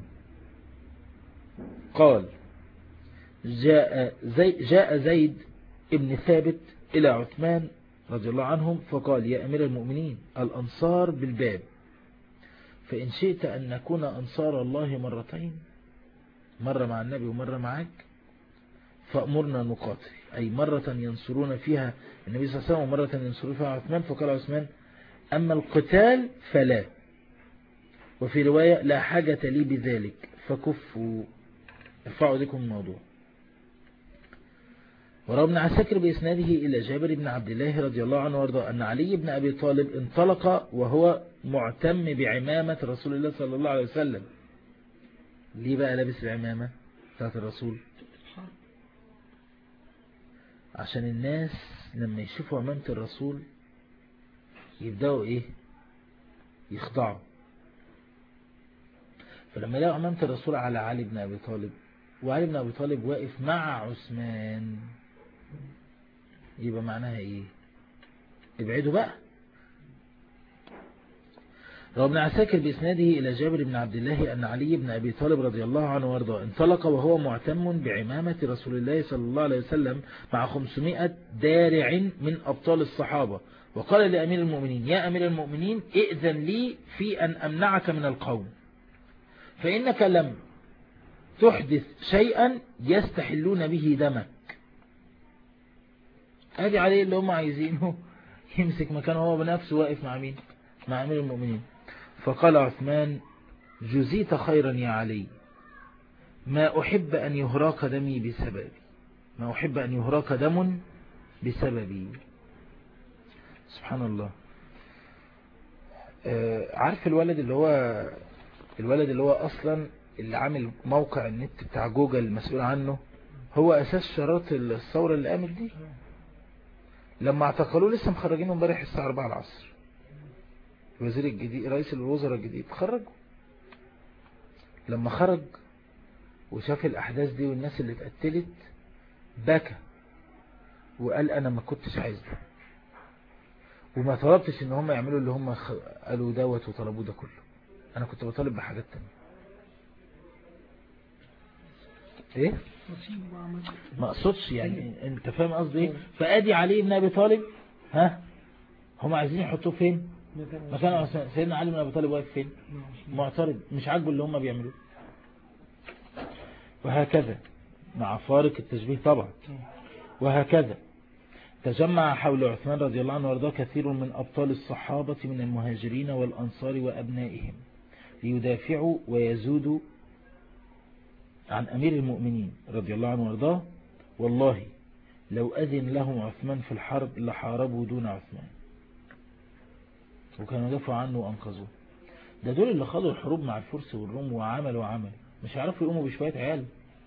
قال جاء, زي جاء زيد ابن ثابت إلى عثمان رضي الله عنهم فقال يا أمير المؤمنين الأنصار بالباب فإن شئت أن نكون أنصار الله مرتين مرة مع النبي ومرة معك فأمرنا نقاتل أي مرة ينصرون فيها النبي صلى الله عليه وسلم ومرة ينصرون فيها عثمان فقال عثمان أما القتال فلا وفي رواية لا حاجة لي بذلك فكفوا ارفعوا لكم الموضوع وروى ابن عساكر بإسناده إلى جابر بن عبد الله رضي الله عنه وارضاه أن علي بن أبي طالب انطلق وهو معتم بعمامة رسول الله صلى الله عليه وسلم ليه بقى لابس العمامة بتاعت الرسول حرب عشان الناس لما يشوفوا عمامة الرسول يبدأوا ايه يخضعوا فلما يلاقوا عمامة الرسول على علي بن أبي طالب وعلي بن أبي طالب واقف مع عثمان يبقى معناها ايه ابعدوا بقى روى ابن عساكر بإسناده إلى جابر بن عبد الله أن علي بن أبي طالب رضي الله عنه وارضاه انطلق وهو معتم بعمامة رسول الله صلى الله عليه وسلم مع 500 دارع من أبطال الصحابة وقال لأمير المؤمنين يا أمير المؤمنين ائذن لي في أن أمنعك من القوم فإنك لم تحدث شيئا يستحلون به دمك ادي عليه اللي هم عايزينه يمسك مكانه هو بنفسه واقف مع مين مع أمير المؤمنين فقال عثمان جزيت خيرا يا علي ما أحب أن يهراك دمي بسببي ما أحب أن يهراك دم بسببي سبحان الله آه، عارف الولد اللي هو الولد اللي هو أصلا اللي عامل موقع النت بتاع جوجل المسؤول عنه هو أساس شرارة الثورة اللي قامت دي لما اعتقلوه لسه مخرجينه امبارح الساعة 4 العصر الوزير الجديد رئيس الوزراء الجديد خرجه لما خرج وشاف الأحداث دي والناس اللي اتقتلت بكى وقال أنا ما كنتش عايز ده وما طلبتش ان هم يعملوا اللي هم خ- قالوا دوت وطلبوه ده كله انا كنت بطالب بحاجات تانية ايه نصيب وعمل ما اقصدش يعني انت فاهم قصدي ايه فادي علي بن ابي طالب ها هم عايزين يحطوه فين مكان عثمان. سيدنا علي بن ابي طالب واقف فين معترض مش عاجبه اللي هم بيعملوه وهكذا مع فارق التشبيه طبعا وهكذا تجمع حول عثمان رضي الله عنه وارضاه كثير من أبطال الصحابة من المهاجرين والأنصار وأبنائهم ليدافعوا ويزودوا عن أمير المؤمنين رضي الله عنه وارضاه والله لو أذن لهم عثمان في الحرب لحاربوا دون عثمان وكانوا دافعوا عنه وأنقذوه ده دول اللي خاضوا الحروب مع الفرس والروم وعملوا وعملوا مش هيعرفوا يقوموا بشوية عيال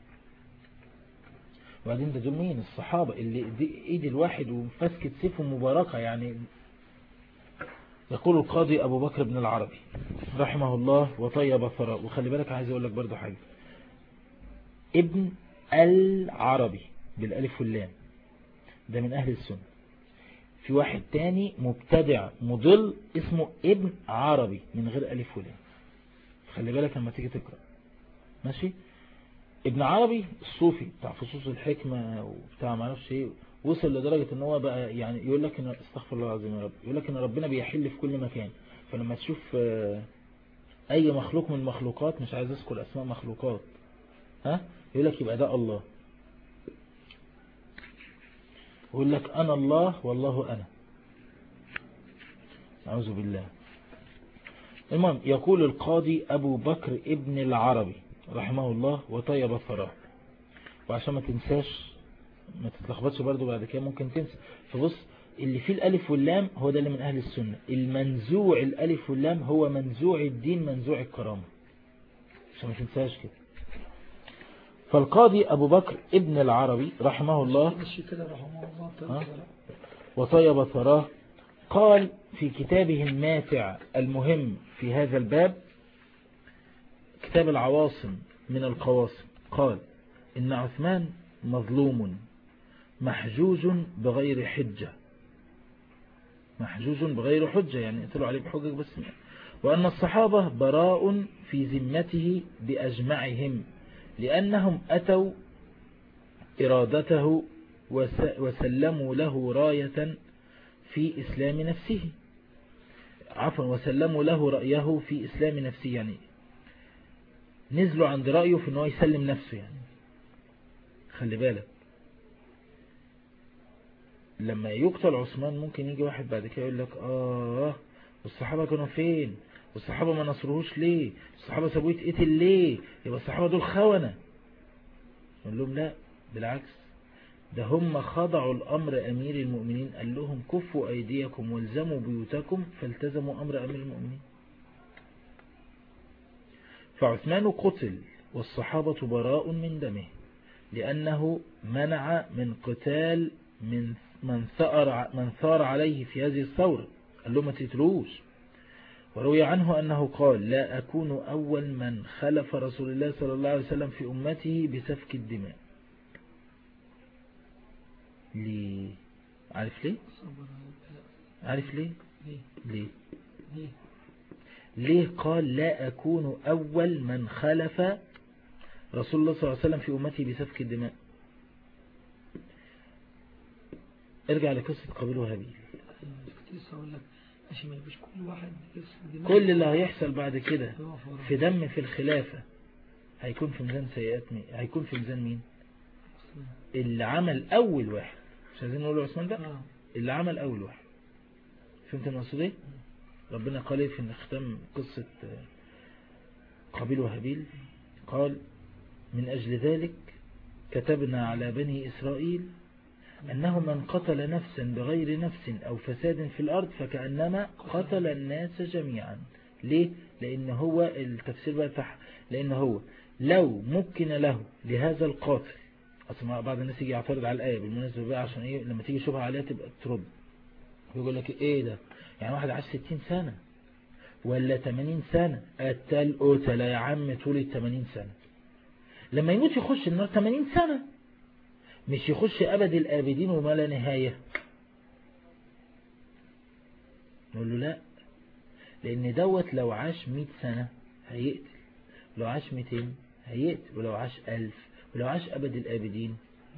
وبعدين ده دول مين الصحابة اللي دي ايد الواحد ومفسكة سيفه مباركة يعني يقول القاضي أبو بكر بن العربي رحمه الله وطيب ثراء وخلي بالك عايز أقول لك برضو حاجة ابن العربي بالألف واللام ده من أهل السنة في واحد تاني مبتدع مضل اسمه ابن عربي من غير ألف ولام خلي بالك لما تيجي تقرأ ماشي ابن عربي الصوفي بتاع فصوص الحكمة وبتاع معرفش ايه وصل لدرجة ان هو بقى يعني يقول لك ان استغفر الله العظيم يا رب يقول لك ان ربنا بيحل في كل مكان فلما تشوف آه، اي مخلوق من المخلوقات مش عايز اذكر اسماء مخلوقات ها يقول لك يبقى ده الله يقول لك انا الله والله انا اعوذ بالله المهم يقول القاضي ابو بكر ابن العربي رحمه الله وطيب ثراه وعشان ما تنساش ما تتلخبطش برضو بعد كده ممكن تنسى فبص اللي فيه الألف واللام هو ده اللي من أهل السنة المنزوع الألف واللام هو منزوع الدين منزوع الكرامة عشان ما تنساش كده فالقاضي أبو بكر ابن العربي رحمه الله مشي كده رحمه الله ها؟ طيب وطيب ثراه قال في كتابه الماتع المهم في هذا الباب كتاب العواصم من القواصم قال إن عثمان مظلوم محجوز بغير حجة محجوز بغير حجة يعني اقتلوا عليه بحجة بس وأن الصحابة براء في ذمته بأجمعهم لأنهم أتوا إرادته وس- وسلموا له راية في إسلام نفسه عفوا وسلموا له رأيه في إسلام نفسه يعني نزلوا عند رأيه في أنه يسلم نفسه يعني خلي بالك لما يقتل عثمان ممكن يجي واحد بعد كده يقول لك آه والصحابة كانوا فين والصحابة ما نصروهوش ليه الصحابة سابوه يتقتل ليه يبقى الصحابة دول خونة نقول لهم لا بالعكس ده هم خضعوا الأمر أمير المؤمنين قال لهم كفوا أيديكم والزموا بيوتكم فالتزموا أمر أمير المؤمنين فعثمان قتل والصحابة براء من دمه لأنه منع من قتال من من ثأر من ثار عليه في هذه الثورة قال له ما تتلوش وروي عنه أنه قال لا أكون أول من خلف رسول الله صلى الله عليه وسلم في أمته بسفك الدماء ليه عارف ليه صبر على البلاء عارف ليه ليه ليه ليه ليه قال لا أكون أول من خلف رسول الله صلى الله عليه وسلم في أمتي بسفك الدماء ارجع لقصة قبيل وهابيل أيوة، كنت لسه أقول لك عشان ما يبقاش كل واحد يفصل دماغه كل اللي هيحصل بعد كده يقف وراه. في دم في الخلافة هيكون في ميزان سيئات مين هيكون في ميزان مين اللي عمل أول واحد مش عايزين نقول عثمان بقى آه. اللي عمل أول واحد فهمت المقصود ايه ربنا قال ايه في ختام قصة آه، قابيل وهابيل قال من أجل ذلك كتبنا على بني إسرائيل أنه من قتل نفسا بغير نفس أو فساد في الأرض فكأنما قتل الناس جميعا ليه؟ لأن هو التفسير بقى صح لأن هو لو مكن له لهذا القاتل أصلا بعض الناس يجي يعترض على الآية بالمناسبة بقى عشان إيه لما تيجي شبهة عليها تبقى ترد يقول لك إيه ده يعني واحد عاش 60 سنة ولا 80 سنة قتل قتل يا عم طول ال 80 سنة لما يموت يخش النار 80 سنة مش يخش أبد الآبدين وما لا نهاية نقول له لا لأن دوت لو عاش 100 سنة هيقتل لو عاش 200 هيقتل ولو عاش 1000 ولو عاش أبد الآبدين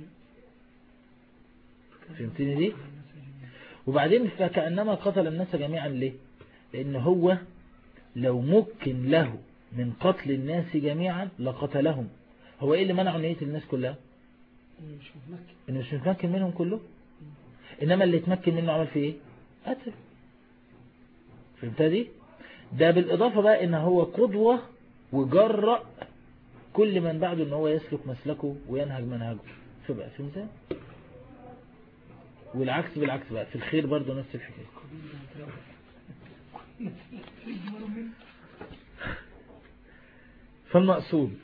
فهمتني دي وبعدين فكأنما قتل الناس جميعا ليه لأن هو لو ممكن له من قتل الناس جميعا لقتلهم هو ايه اللي منعه ان يقتل الناس كلها مش متمكن انه مش متمكن منهم كلهم انما اللي اتمكن منه عمل فيه ايه قتل فهمتها دي ده بالاضافة بقى ان هو قدوة وجرأ كل من بعده ان هو يسلك مسلكه وينهج منهجه فبقى فهمت والعكس بالعكس بقى في الخير برضه نفس الحكاية قبيل ده هتلاقوا. يجمروا منه. فالمقصود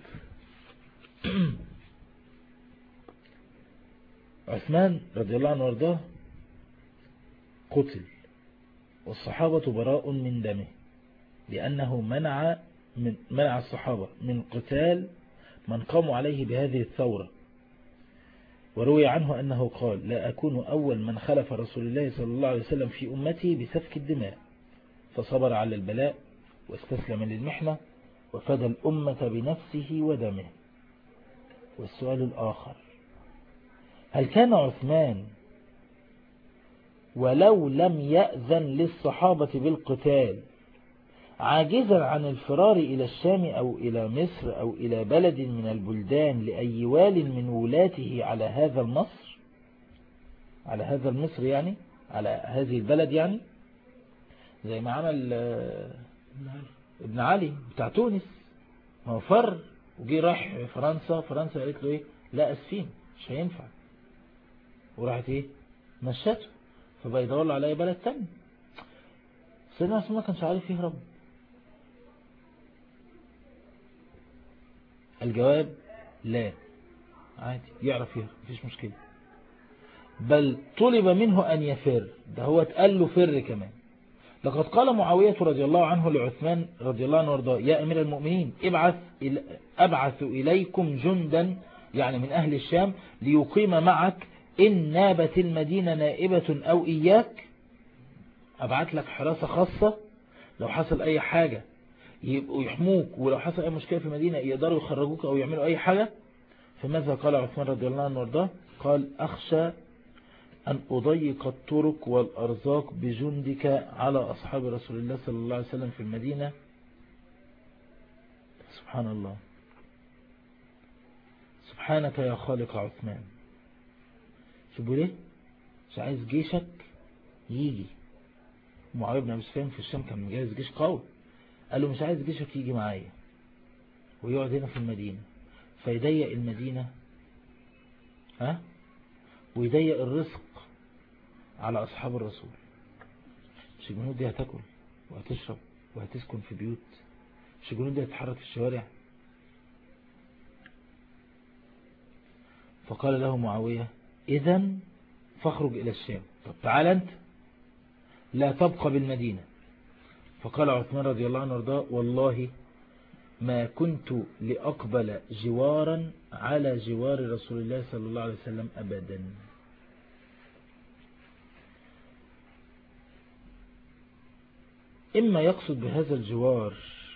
عثمان رضي الله عنه وارضاه قتل والصحابة براء من دمه لأنه منع من منع الصحابة من قتال من قاموا عليه بهذه الثورة وروي عنه أنه قال لا أكون أول من خلف رسول الله صلى الله عليه وسلم في أمتي بسفك الدماء فصبر على البلاء واستسلم للمحنة وفدى الأمة بنفسه ودمه والسؤال الآخر هل كان عثمان ولو لم يأذن للصحابة بالقتال عاجزا عن الفرار إلى الشام أو إلى مصر أو إلى بلد من البلدان لأي وال من ولاته على هذا المصر على هذا المصر يعني على هذه البلد يعني زي ما عمل آه، ابن علي بتاع تونس ما هو فر وجي راح فرنسا فرنسا قالت له ايه لا اسفين مش هينفع وراحت ايه مشته فبقى يدور له على اي بلد تاني سيدنا عثمان ما كانش عارف يهرب الجواب لا عادي يعرف يهرب مفيش مشكلة بل طلب منه أن يفر ده هو اتقال له فر كمان لقد قال معاوية رضي الله عنه لعثمان رضي الله عنه وارضاه يا أمير المؤمنين ابعث إلى أبعث إليكم جندا يعني من أهل الشام ليقيم معك إن نابت المدينة نائبة أو إياك أبعث لك حراسة خاصة لو حصل أي حاجة يبقوا يحموك ولو حصل أي مشكلة في المدينة يقدروا يخرجوك أو يعملوا أي حاجة فماذا قال عثمان رضي الله عنه وارضاه قال أخشى أن أضيق الطرق والأرزاق بجندك على أصحاب رسول الله صلى الله عليه وسلم في المدينة سبحان الله سبحانك يا خالق عثمان شوفوا ليه مش عايز جيشك يجي معاوية بن أبي سفيان في الشام كان مجهز جيش قوي قال له مش عايز جيشك يجي معايا ويقعد هنا في المدينة فيضيق المدينة ها ويضيق الرزق على أصحاب الرسول مش الجنود دي هتاكل وهتشرب وهتسكن في بيوت مش الجنود دي هتتحرك في الشوارع فقال له معاوية إذا فاخرج إلى الشام طب تعال أنت لا تبقى بالمدينة فقال عثمان رضي الله عنه وارضاه والله ما كنت لأقبل جوارا على جوار رسول الله صلى الله عليه وسلم أبدا إما يقصد بهذا الجوار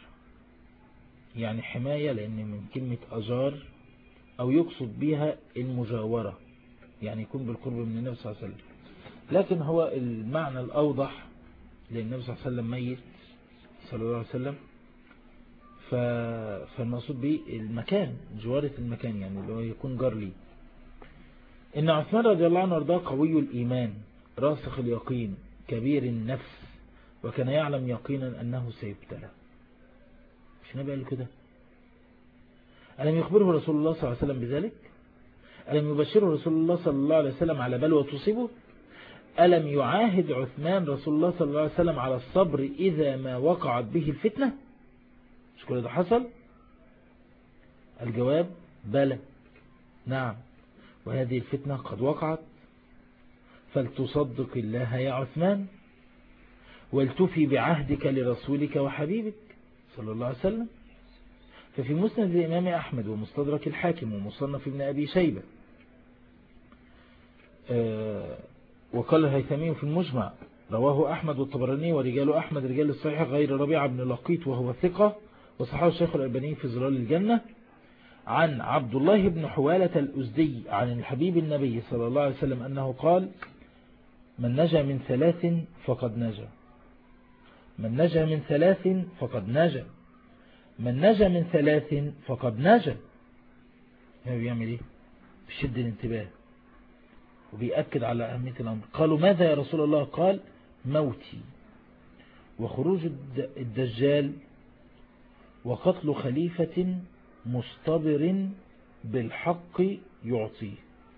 يعني حماية لأن من كلمة أجار أو يقصد بها المجاورة يعني يكون بالقرب من النبي صلى الله عليه وسلم لكن هو المعنى الأوضح لأن النبي صلى الله عليه وسلم ميت صلى الله عليه وسلم ف... فالمقصود به المكان جوارة المكان يعني اللي هو يكون جار لي إن عثمان رضي الله عنه وارضاه قوي الإيمان راسخ اليقين كبير النفس وكان يعلم يقينا أنه سيبتلى مش نبي قال كده ألم يخبره رسول الله صلى الله عليه وسلم بذلك ألم يبشره رسول الله صلى الله عليه وسلم على بلوى تصيبه ألم يعاهد عثمان رسول الله صلى الله عليه وسلم على الصبر إذا ما وقعت به الفتنة مش كل ده حصل الجواب بلى نعم وهذه الفتنة قد وقعت فلتصدق الله يا عثمان ولتفي بعهدك لرسولك وحبيبك صلى الله عليه وسلم ففي مسند الإمام أحمد ومستدرك الحاكم ومصنف ابن أبي شيبة وقال الهيثمي في المجمع رواه أحمد والطبراني ورجال أحمد رجال الصحيح غير ربيع بن لقيط وهو ثقة وصححه الشيخ الألباني في ظلال الجنة عن عبد الله بن حوالة الأزدي عن الحبيب النبي صلى الله عليه وسلم أنه قال من نجا من ثلاث فقد نجا من نجا من ثلاث فقد نجا من نجا من ثلاث فقد نجا هو بيعمل ايه بشد الانتباه وبيأكد على أهمية الأمر قالوا ماذا يا رسول الله قال موتي وخروج الدجال وقتل خليفة مصطبر بالحق يعطيه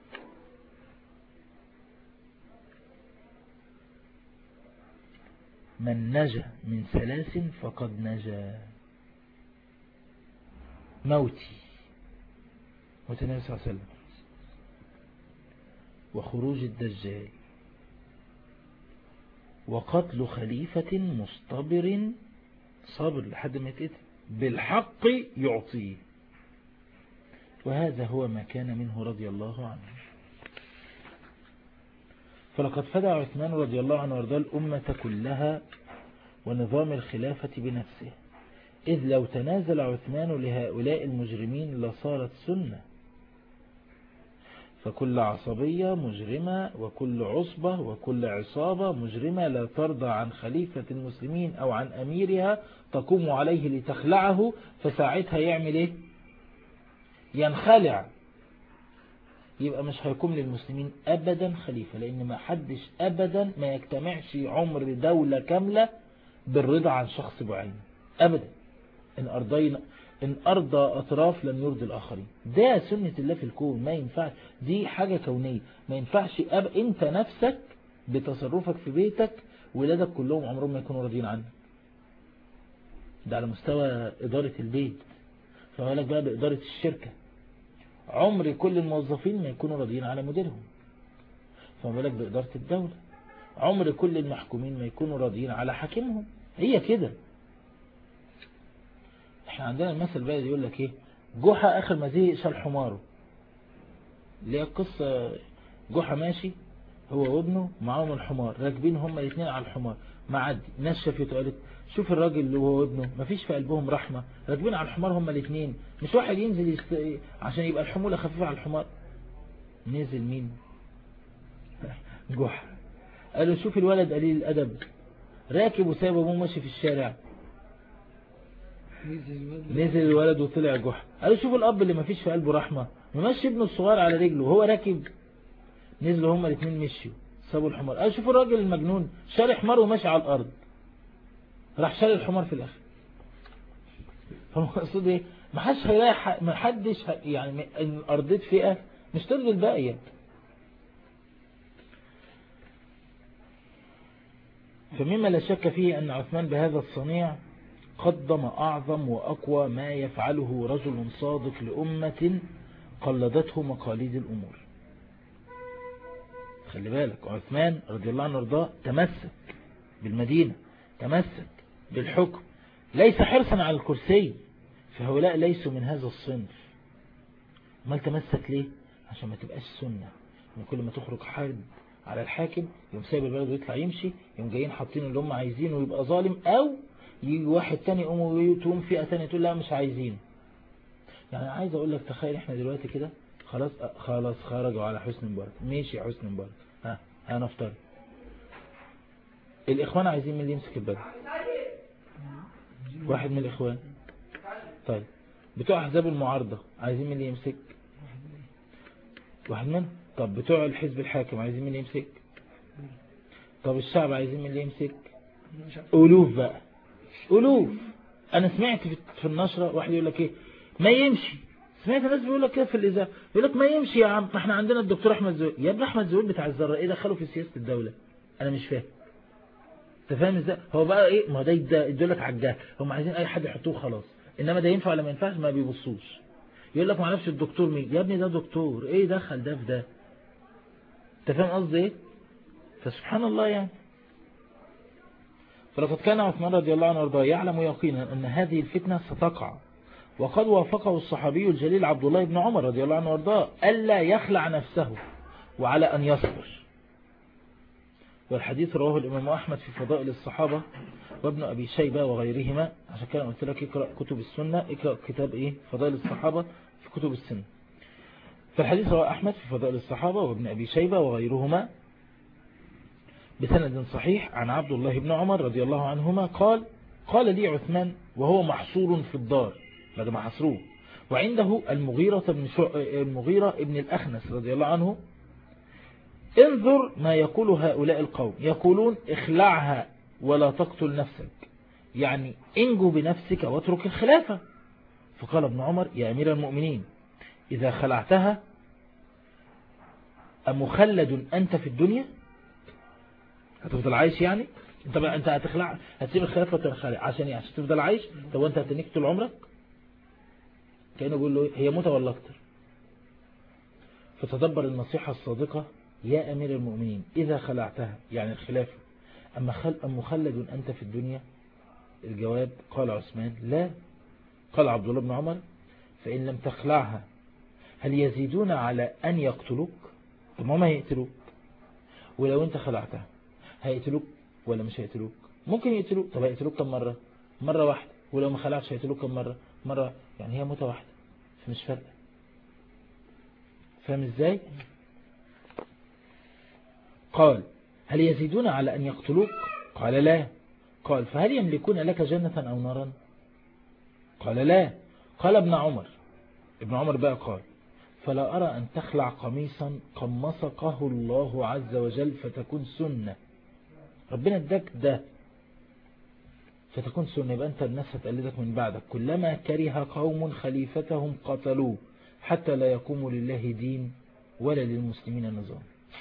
من نجا من ثلاث فقد نجا موتي موت النبي صلى الله عليه وسلم وخروج الدجال وقتل خليفة مصطبر صابر لحد ما يتقتل بالحق يعطيه وهذا هو ما كان منه رضي الله عنه فلقد فدى عثمان رضي الله عنه وارضاه الأمة كلها ونظام الخلافة بنفسه إذ لو تنازل عثمان لهؤلاء المجرمين لصارت سنة فكل عصبية مجرمة وكل عصبة وكل عصابة مجرمة لا ترضى عن خليفة المسلمين أو عن أميرها تقوم عليه لتخلعه فساعتها يعمل إيه ينخلع يبقى مش هيكون للمسلمين أبدا خليفة لأن ما حدش أبدا ما يجتمعش عمر دولة كاملة بالرضا عن شخص بعين أبدا إن أرضينا إن أرضى أطراف لم يرضي الآخرين ده سنة الله في الكون ما ينفع دي حاجة كونية ما ينفعش أب أنت نفسك بتصرفك في بيتك ولادك كلهم عمرهم ما يكونوا راضيين عنك ده على مستوى إدارة البيت فما لك بقى بإدارة الشركة عمر كل الموظفين ما يكونوا راضيين على مديرهم فما بالك بإدارة الدولة عمر كل المحكومين ما يكونوا راضيين على حاكمهم هي كده احنا عندنا المثل بقى يقول لك ايه جحا اخر ما زهق شال حماره اللي هي القصة جحا ماشي هو وابنه معاهم الحمار راكبين هما الاثنين على الحمار معدي ناس شافته قالت شوف الراجل اللي هو وابنه مفيش في قلبهم رحمة راكبين على الحمار هما الاثنين مش واحد ينزل يست... عشان يبقى الحمولة خفيفة على الحمار نزل مين جحا قالوا شوف الولد قليل الأدب راكب وسايب ابوه ماشي في الشارع نزل الولد وطلع جحا قالوا شوف الأب اللي مفيش في قلبه رحمة ممشي ابنه الصغير على رجله وهو راكب نزلوا هما الاثنين مشيوا سابوا الحمار قالوا شوفوا الراجل المجنون شال حمار وماشي على الأرض راح شال الحمار في الآخر فالمقصود ايه ما حدش هيلاقي ما حدش يعني ان ارضيت فئة مش ترضي الباقية فمما لا شك فيه أن عثمان بهذا الصنيع قدم أعظم وأقوى ما يفعله رجل صادق لأمة قلدته مقاليد الأمور خلي بالك عثمان رضي الله عنه وارضاه تمسك بالمدينة تمسك بالحكم ليس حرصا على الكرسي فهؤلاء ليسوا من هذا الصنف ما تمسك ليه عشان ما تبقاش سنة ان كل ما تخرج حرب على الحاكم يوم سايب البلد ويطلع يمشي يوم جايين حاطين اللي هم عايزينه ويبقى ظالم او يجي واحد تاني يقوم وتقوم فئة تانية تقول لا مش عايزينه يعني عايز اقول لك تخيل احنا دلوقتي كده خلاص خلاص خرجوا على حسن مبارك ماشي حسن مبارك ها هنفترض الاخوان عايزين مين اللي يمسك البلد واحد من الاخوان طيب بتوع احزاب المعارضة عايزين مين اللي يمسك واحد منهم طب بتوع الحزب الحاكم عايزين مين اللي يمسك طب الشعب عايزين مين اللي يمسك ألوف بقى ألوف أنا سمعت في النشرة واحد يقول لك إيه ما يمشي سمعت الناس بيقول لك كده في الإذاعة يقول لك ما يمشي يا عم ما احنا عندنا الدكتور أحمد زويل يا ابن أحمد زويل بتاع الذرة إيه دخله في سياسة الدولة أنا مش فاهم أنت فاهم إزاي هو بقى إيه ما ده يدل لك على الجهل هم عايزين أي حد يحطوه خلاص إنما ده ينفع ولا ما ينفعش ما بيبصوش يقول لك ما عرفش الدكتور مين يا ابني ده دكتور ايه دخل ده في ده انت فاهم قصدي ايه فسبحان الله يعني فلقد كان عثمان رضي الله عنه وارضاه يعلم يقينا أن هذه الفتنة ستقع وقد وافقه الصحابي الجليل عبد الله بن عمر رضي الله عنه وارضاه ألا يخلع نفسه وعلى أن يصبر والحديث رواه الإمام أحمد في فضائل الصحابة وابن أبي شيبة وغيرهما عشان كده قلت لك اقرأ كتب السنة اقرأ كتاب إيه فضائل الصحابة في كتب السنة فالحديث رواه أحمد في فضائل الصحابة وابن أبي شيبة وغيرهما بسند صحيح عن عبد الله بن عمر رضي الله عنهما قال قال لي عثمان وهو محصور في الدار بعد ما حصروه وعنده المغيرة بن, المغيرة ابن الأخنس رضي الله عنه انظر ما يقول هؤلاء القوم يقولون اخلعها ولا تقتل نفسك يعني انجو بنفسك واترك الخلافة فقال ابن عمر يا أمير المؤمنين إذا خلعتها أمخلد أنت في الدنيا هتفضل عايش يعني انت بقى انت هتخلع هتسيب الخلافة وتخلع عشان ايه عشان تفضل عايش طب انت هتنيك طول عمرك كأنه بيقول له هي موتة ولا اكتر فتدبر النصيحة الصادقة يا أمير المؤمنين إذا خلعتها يعني الخلافة أما خل أم مخلد أنت في الدنيا الجواب قال عثمان لا قال عبد الله بن عمر فإن لم تخلعها هل يزيدون على أن يقتلوك طب ما هيقتلوك ولو أنت خلعتها هيقتلوك ولا مش هيقتلوك ممكن يقتلوك طب هيقتلوك كم مرة مرة واحدة ولو ما خلعتش هيقتلوك كم مرة مرة يعني هي موتة واحدة فمش فارقة فاهم ازاي قال هل يزيدون على أن يقتلوك قال لا قال فهل يملكون لك جنة أو نارا قال لا قال ابن عمر ابن عمر بقى قال فلا أرى أن تخلع قميصا قمصقه الله عز وجل فتكون سنة ربنا اداك ده فتكون سنة يبقى أنت الناس هتقلدك من بعدك كلما كره قوم خليفتهم قتلوه حتى لا يقوم لله دين ولا للمسلمين نظام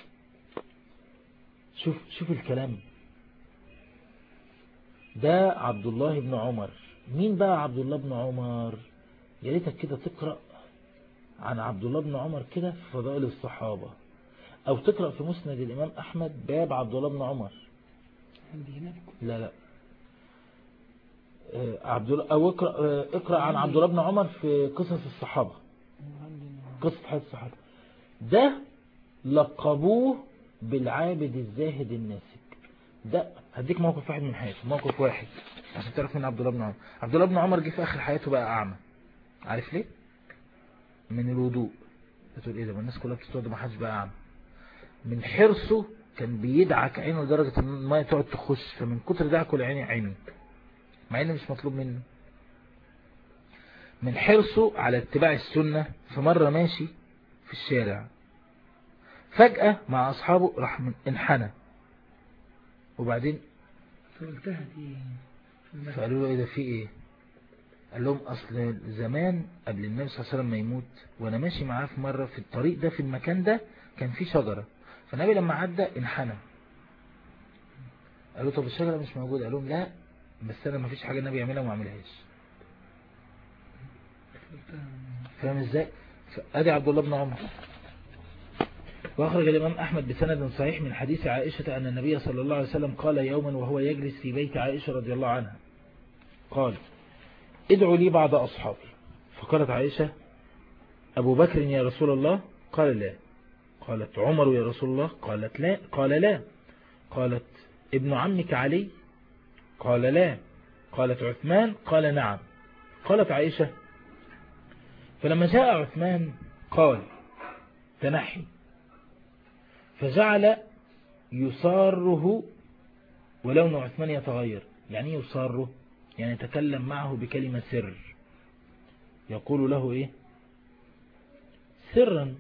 شوف شوف الكلام ده عبد الله بن عمر مين بقى عبد الله بن عمر يا ريتك كده تقرأ عن عبد الله بن عمر كده في فضائل الصحابة او تقرأ في مسند الامام احمد باب عبد الله بن عمر لا لا عبد الله او اقرأ, اقرأ عن عبد الله بن عمر في قصص الصحابة قصة حياة الصحابة ده لقبوه بالعابد الزاهد الناسك ده هديك موقف واحد من حياته موقف واحد عشان تعرف من عبد الله بن عمر عبد الله بن عمر جه في اخر حياته بقى اعمى عارف ليه من الوضوء بتقول ايه ده الناس كلها بتتوضى ما حدش بقى اعمى من حرصه كان بيدعك عينه لدرجة ان المية تقعد تخش فمن كتر دعكه لعيني عيني مع ان مش مطلوب منه من حرصه على اتباع السنة في مرة ماشي في الشارع فجأة مع أصحابه راح انحنى وبعدين فقالوا له ايه ده في ايه قال لهم اصل زمان قبل النبي صلى الله عليه وسلم ما يموت وانا ماشي معاه في مرة في الطريق ده في المكان ده كان في شجرة فالنبي لما عدى انحنى قالوا طب الشجرة مش موجودة قالوا لهم لا بس انا ما فيش حاجة النبي يعملها وما عملهاش فاهم ازاي ادي عبد الله بن عمر وأخرج الإمام أحمد بسند صحيح من حديث عائشة أن النبي صلى الله عليه وسلم قال يوما وهو يجلس في بيت عائشة رضي الله عنها قال ادعوا لي بعض أصحابي فقالت عائشة أبو بكر يا رسول الله قال لا قالت عمر يا رسول الله قالت لا قال لا قالت ابن عمك علي قال لا قالت عثمان قال نعم قالت عائشة فلما جاء عثمان قال تنحي فجعل يصاره ولون عثمان يتغير يعني يصاره يعني يتكلم معه بكلمة سر يقول له ايه سرا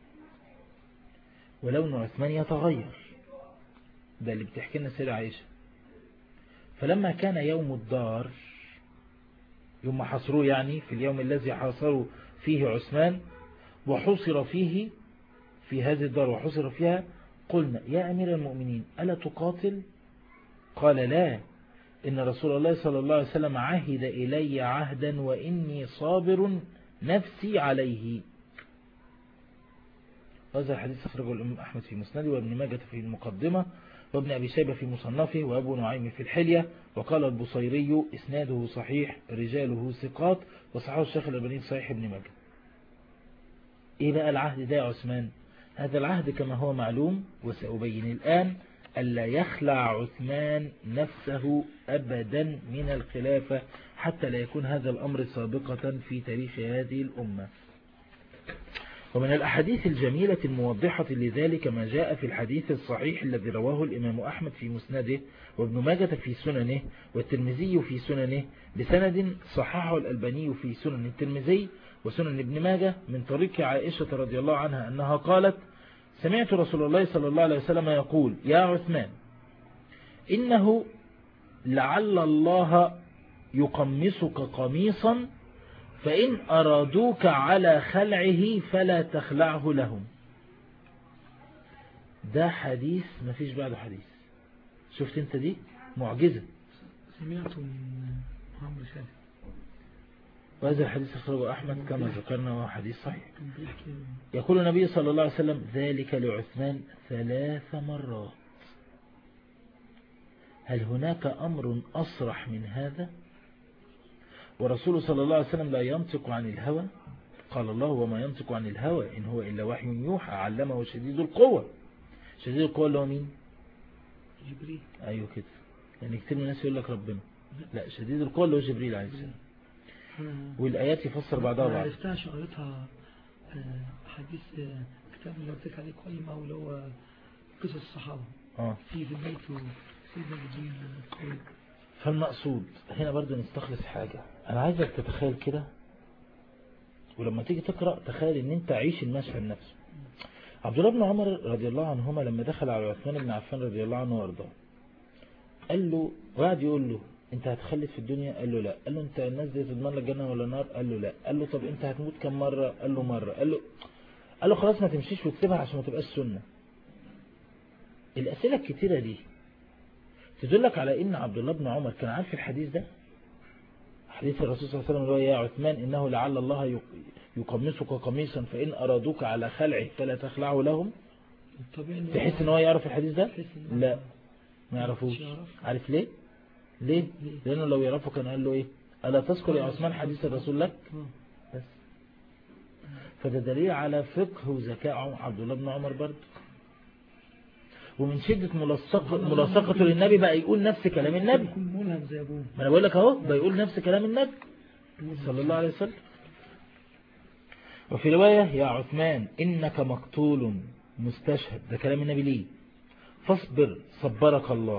ولون عثمان يتغير ده اللي بتحكي لنا سيدة عائشة فلما كان يوم الدار يوم حصروه يعني في اليوم الذي حاصروا فيه عثمان وحصر فيه في هذه الدار وحصر فيها قلنا يا أمير المؤمنين ألا تقاتل قال لا إن رسول الله صلى الله عليه وسلم عهد إلي عهدا وإني صابر نفسي عليه هذا الحديث أخرجه الإمام أحمد في مسنده وابن ماجة في المقدمة وابن أبي شيبة في مصنفه وأبو نعيم في الحلية وقال البصيري إسناده صحيح رجاله ثقات وصححه الشيخ الألباني صحيح ابن ماجة إيه بقى العهد ده يا عثمان هذا العهد كما هو معلوم وسأبين الآن ألا يخلع عثمان نفسه أبدا من الخلافة حتى لا يكون هذا الأمر سابقة في تاريخ هذه الأمة ومن الأحاديث الجميلة الموضحة لذلك ما جاء في الحديث الصحيح الذي رواه الإمام أحمد في مسنده وابن ماجة في سننه والترمذي في سننه بسند صححه الألباني في سنن الترمذي وسنن ابن ماجة من طريق عائشة رضي الله عنها أنها قالت سمعت رسول الله صلى الله عليه وسلم يقول يا عثمان إنه لعل الله يقمصك قميصا فإن أرادوك على خلعه فلا تخلعه لهم ده حديث ما فيش بعده حديث شفت انت دي معجزة سمعته من عمرو سالم وهذا الحديث أخرجه أحمد كما ذكرنا وهو حديث صحيح كان بيحكي يقول النبي صلى الله عليه وسلم ذلك لعثمان ثلاث مرات هل هناك أمر أصرح من هذا ورسول صلى الله عليه وسلم لا ينطق عن الهوى قال الله وما ينطق عن الهوى إن هو إلا وحي يوحى علمه شديد القوة شديد القوة اللي هو مين جبريل أيوه كده يعني كتير من الناس يقول لك ربنا لا شديد القوة اللي هو جبريل عليه السلام أنا- والآيات يفسر بعضها أنا بعض عرفتها شغلتها حديث آه، كتاب اللي قلت لك عليه قيم أو اللي هو قصص الصحابة اه في في البيت سيدنا جبريل قوي فالمقصود هنا برضو نستخلص حاجة أنا عايزك تتخيل كده ولما تيجي تقرأ تخيل ان انت عيش المشهد نفسه عبد الله بن عمر رضي الله عنهما لما دخل على عثمان بن عفان رضي الله عنه وارضاه قال له وقعد يقول له انت هتخلد في الدنيا قال له لا قال له انت الناس دي تضمن لك جنة ولا نار قال له لا قال له طب انت هتموت كم مرة قال له مرة قال له قال له خلاص ما تمشيش وتسيبها عشان ما تبقاش سنة الأسئلة الكتيرة دي تدلك على ان عبد الله بن عمر كان عارف الحديث ده حديث الرسول صلى الله عليه وسلم اللي هو يا عثمان إنه لعل الله يق- يقمصك قميصا فإن أرادوك على خلعه فلا تخلعه لهم الطبيعي إن هو- تحس ان هو يعرف الحديث ده تحس إن هو- لا ما يعرفوش مش يعرف. عارف ليه ليه ليه؟ لانه لو يعرفه كان قال له ايه الا تذكر يا عثمان حديث الرسول لك آه. بس فده دليل على فقه وذكاء عبد الله بن عمر برضه ومن شدة ملصق ملاصقته للنبي بقى يقول نفس كلام النبي يكون ملهم زي أبوه ما انا بقول لك اهو بيقول نفس كلام النبي صلى الله عليه وسلم وفي رواية يا عثمان إنك مقتول مستشهد ده كلام النبي ليه فاصبر صبرك الله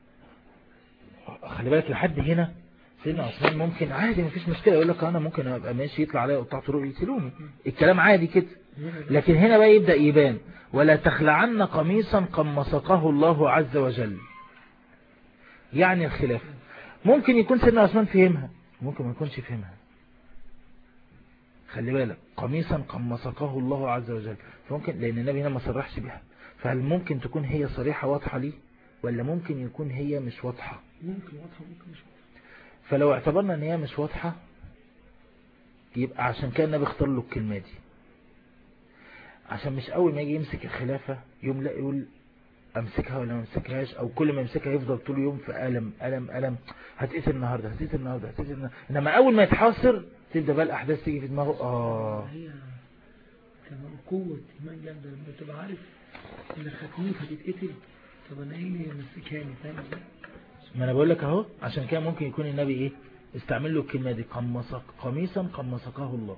خلي بالك لحد هنا سيدنا عثمان ممكن عادي مفيش مشكلة يقول لك أنا ممكن أبقى ماشي يطلع عليا قطاع طرق يقتلوني الكلام عادي كده لكن هنا بقى يبدأ يبان ولا تخلعن قميصا قد مسقه الله عز وجل يعني الخلاف ممكن يكون سيدنا عثمان فهمها ممكن ما يكونش فهمها خلي بالك قميصا قد مسقه الله عز وجل فممكن لأن النبي هنا ما صرحش بها فهل ممكن تكون هي صريحة واضحة ليه ولا ممكن يكون هي مش واضحة ممكن واضحة ممكن مش واضحة فلو اعتبرنا ان هي مش واضحة يبقى عشان كان النبي اختار له الكلمة دي عشان مش اول ما يجي يمسك الخلافة يوم لا يقول امسكها ولا ما امسكهاش او كل ما يمسكها يفضل طول اليوم في الم الم الم هتقتل النهارده هتقتل النهارده هتقتل النهارده انما اول ما يتحاصر تبدا بقى الاحداث تيجي في دماغه اه هي كمان قوة إيمان جامدة لما تبقى عارف إن خطيف هتتقتل طب أنا إيه اللي يمسكاني فاهم إزاي؟ ما انا بقول لك اهو عشان كده ممكن يكون النبي ايه استعمل له الكلمة دي قمصك قميصا قمصكه الله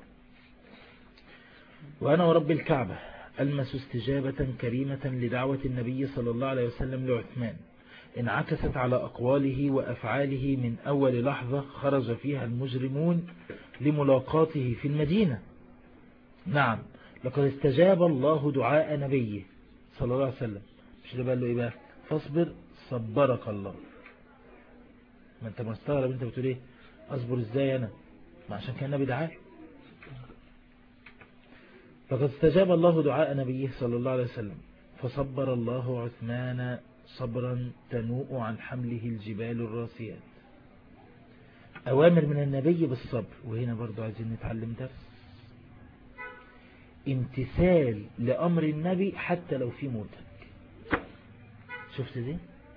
وانا ورب الكعبة المس استجابة كريمة لدعوة النبي صلى الله عليه وسلم لعثمان انعكست على أقواله وأفعاله من أول لحظة خرج فيها المجرمون لملاقاته في المدينة نعم لقد استجاب الله دعاء نبيه صلى الله عليه وسلم مش اللي بقى له إيه بقى فاصبر صبرك الله ما انت مستغرب انت بتقول ايه اصبر ازاي انا ما عشان كان النبي دعاه فقد استجاب الله دعاء نبيه صلى الله عليه وسلم فصبر الله عثمان صبرا تنوء عن حمله الجبال الراسيات أوامر من النبي بالصبر وهنا برضو عايزين نتعلم درس امتثال لأمر النبي حتى لو في موتك شفت دي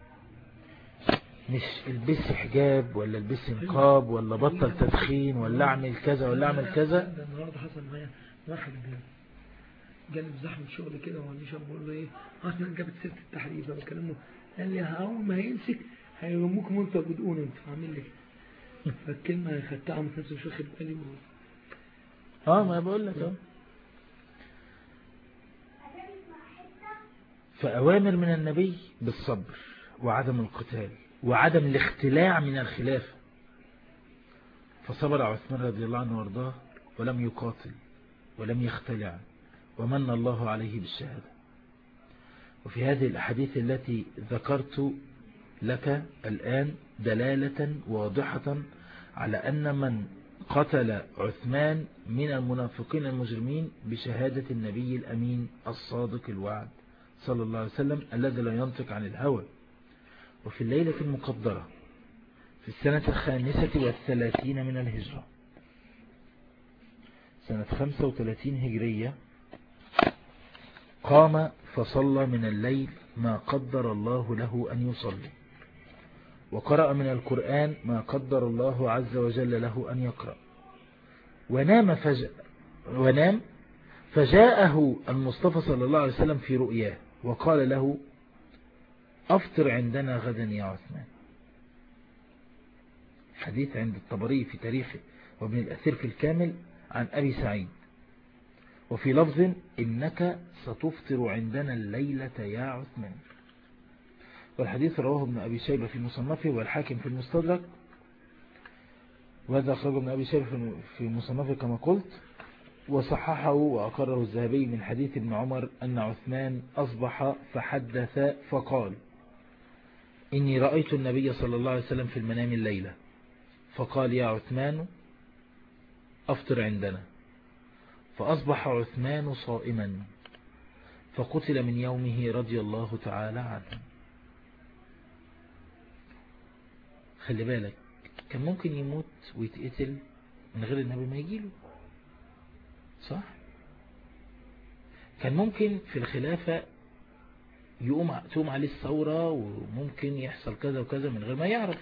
مش البسي حجاب ولا البسي نقاب ولا بطل تدخين ولا اعمل كذا ولا اعمل كذا ده النهارده حصل معايا واحد جالي في زحمة شغل كده وما عنديش بقول له ايه اصلا جابت سيرة التحرير فبكلمه قال لي اول ما هيمسك هيرموكم وانتوا بدقون انتوا عامل لي كده. فالكلمة خدتها عملت نفسي مش واخد بالي و- اه ما بقول لك اه فأوامر من النبي بالصبر وعدم القتال وعدم الاختلاع من الخلافة فصبر عثمان رضي الله عنه وارضاه ولم يقاتل ولم يختلع ومن الله عليه بالشهادة وفي هذه الأحاديث التي ذكرت لك الآن دلالة واضحة على أن من قتل عثمان من المنافقين المجرمين بشهادة النبي الأمين الصادق الوعد صلى الله عليه وسلم الذي لا ينطق عن الهوى وفي الليلة المقدرة في السنة الخامسة والثلاثين من الهجرة سنة خمسة وثلاثين هجرية قام فصلى من الليل ما قدر الله له أن يصلي وقرأ من القرآن ما قدر الله عز وجل له أن يقرأ ونام فجأة ونام فجاءه المصطفى صلى الله عليه وسلم في رؤياه وقال له أفطر عندنا غدا يا عثمان حديث عند الطبري في تاريخه وابن الأثير في الكامل عن أبي سعيد وفي لفظ إنك ستفطر عندنا الليلة يا عثمان والحديث رواه ابن أبي شيبة في مصنفه والحاكم في المستدرك وهذا أخرجه ابن أبي شيبة في مصنفه كما قلت وصححه وأقره الذهبي من حديث ابن عمر أن عثمان أصبح فحدث فقال إني رأيت النبي صلى الله عليه وسلم في المنام الليلة فقال يا عثمان أفطر عندنا فأصبح عثمان صائما فقتل من يومه رضي الله تعالى عنه خلي بالك كان ممكن يموت ويتقتل من غير النبي ما يجيله صح كان ممكن في الخلافة يقوم تقوم عليه الثورة وممكن يحصل كذا وكذا من غير ما يعرف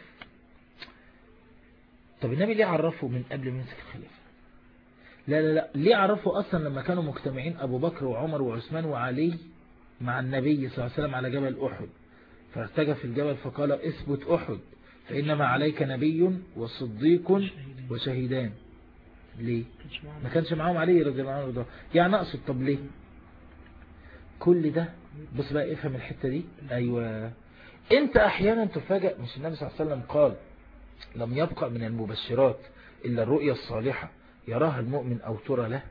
طب النبي ليه عرفه من قبل ما يمسك الخلافة لا لا لا ليه عرفه أصلا لما كانوا مجتمعين أبو بكر وعمر وعثمان وعلي مع النبي صلى الله عليه وسلم على جبل أحد فارتجى في الجبل فقال اثبت أحد فإنما عليك نبي وصديق وشهيدان ليه كانش معانا ما كانش معاهم علي رضي الله عنه وارضاه يعني اقصد طب ليه كل ده بص بقى افهم الحتة دي ايوه انت احيانا تفاجأ مش النبي صلى الله عليه وسلم قال لم يبقى من المبشرات الا الرؤيا الصالحة يراها المؤمن او ترى له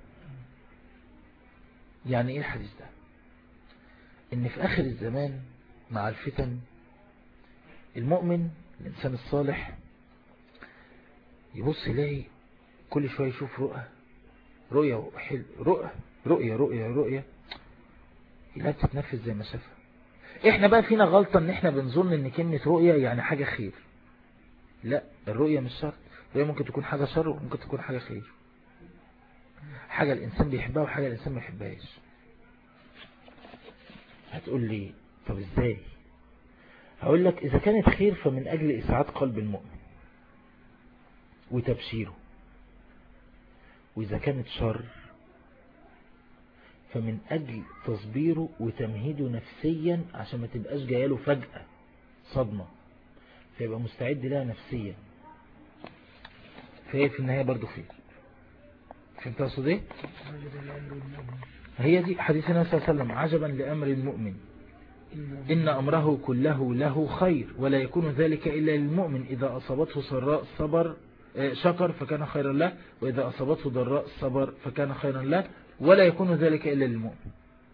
يعني ايه الحديث ده ان في اخر الزمان مع الفتن المؤمن الانسان الصالح يبص يلاقي كل شوية يشوف رؤى رؤية حلو رؤى رؤية رؤية رؤية لا تتنفذ زي ما شافها احنا بقى فينا غلطة ان احنا بنظن ان كلمة رؤية يعني حاجة خير لا الرؤية مش شرط الرؤية ممكن تكون حاجة شر وممكن تكون حاجة خير حاجة الانسان بيحبها وحاجة الانسان ما يحبهاش هتقول لي طب ازاي هقول لك اذا كانت خير فمن اجل اسعاد قلب المؤمن وتبشيره واذا كانت شر فمن أجل تصبيره وتمهيده نفسيا عشان ما تبقاش جايله فجأة صدمة فيبقى مستعد لها نفسيا فهي في النهاية برضو خير فهمت أقصد ايه؟ عجبا لأمر المؤمن هي دي حديث النبي صلى الله عليه وسلم عجبا لأمر المؤمن إن أمره كله له خير ولا يكون ذلك إلا للمؤمن إذا أصابته سراء صبر آه، شكر فكان خيرا له وإذا أصابته ضراء صبر فكان خيرا له ولا يكون ذلك إلا للمؤمن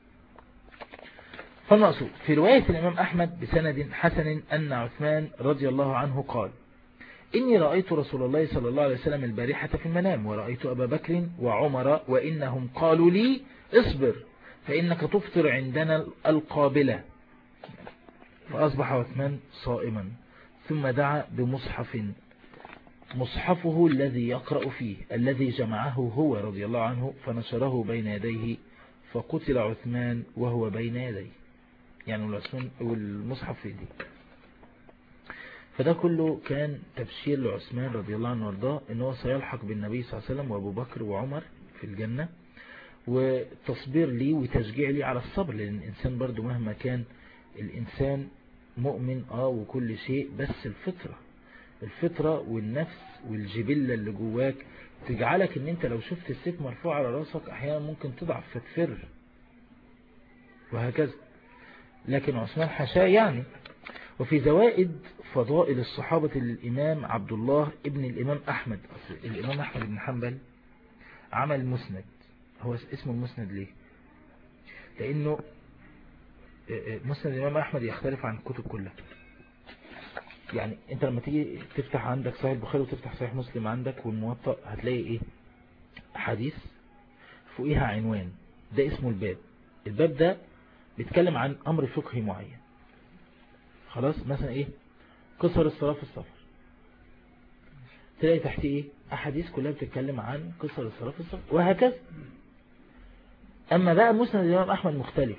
فالمقصود في رواية الإمام أحمد بسند حسن أن عثمان رضي الله عنه قال إني رأيت رسول الله صلى الله عليه وسلم البارحة في المنام ورأيت أبا بكر وعمر وإنهم قالوا لي اصبر فإنك تفطر عندنا القابلة فأصبح عثمان صائما ثم دعا بمصحف مصحفه الذي يقرأ فيه الذي جمعه هو رضي الله عنه فنشره بين يديه فقتل عثمان وهو بين يديه يعني العثمان والمصحف في يديه فده كله كان تبشير لعثمان رضي الله عنه وارضاه ان هو سيلحق بالنبي صلى الله عليه وسلم وابو بكر وعمر في الجنة وتصبير لي وتشجيع لي على الصبر لان الانسان برضو مهما كان الانسان مؤمن اه وكل شيء بس الفطرة الفطرة والنفس والجبلة اللي جواك تجعلك ان انت لو شفت السيف مرفوع على راسك احيانا ممكن تضعف فتفر وهكذا لكن عثمان حشاه يعني وفي زوائد فضائل الصحابة للإمام عبد الله ابن الإمام أحمد أصل الإمام أحمد بن حنبل عمل مسند هو اسمه المسند ليه لأنه مسند الإمام أحمد يختلف عن الكتب كلها يعني انت لما تيجي تفتح عندك صحيح البخاري وتفتح صحيح مسلم عندك والموطأ هتلاقي ايه حديث فوقيها عنوان ده اسمه الباب الباب ده بيتكلم عن امر فقهي معين خلاص مثلا ايه قصر الصلاة في السفر تلاقي تحت ايه احاديث كلها بتتكلم عن قصر الصلاة في السفر وهكذا اما بقى مسند الامام احمد مختلف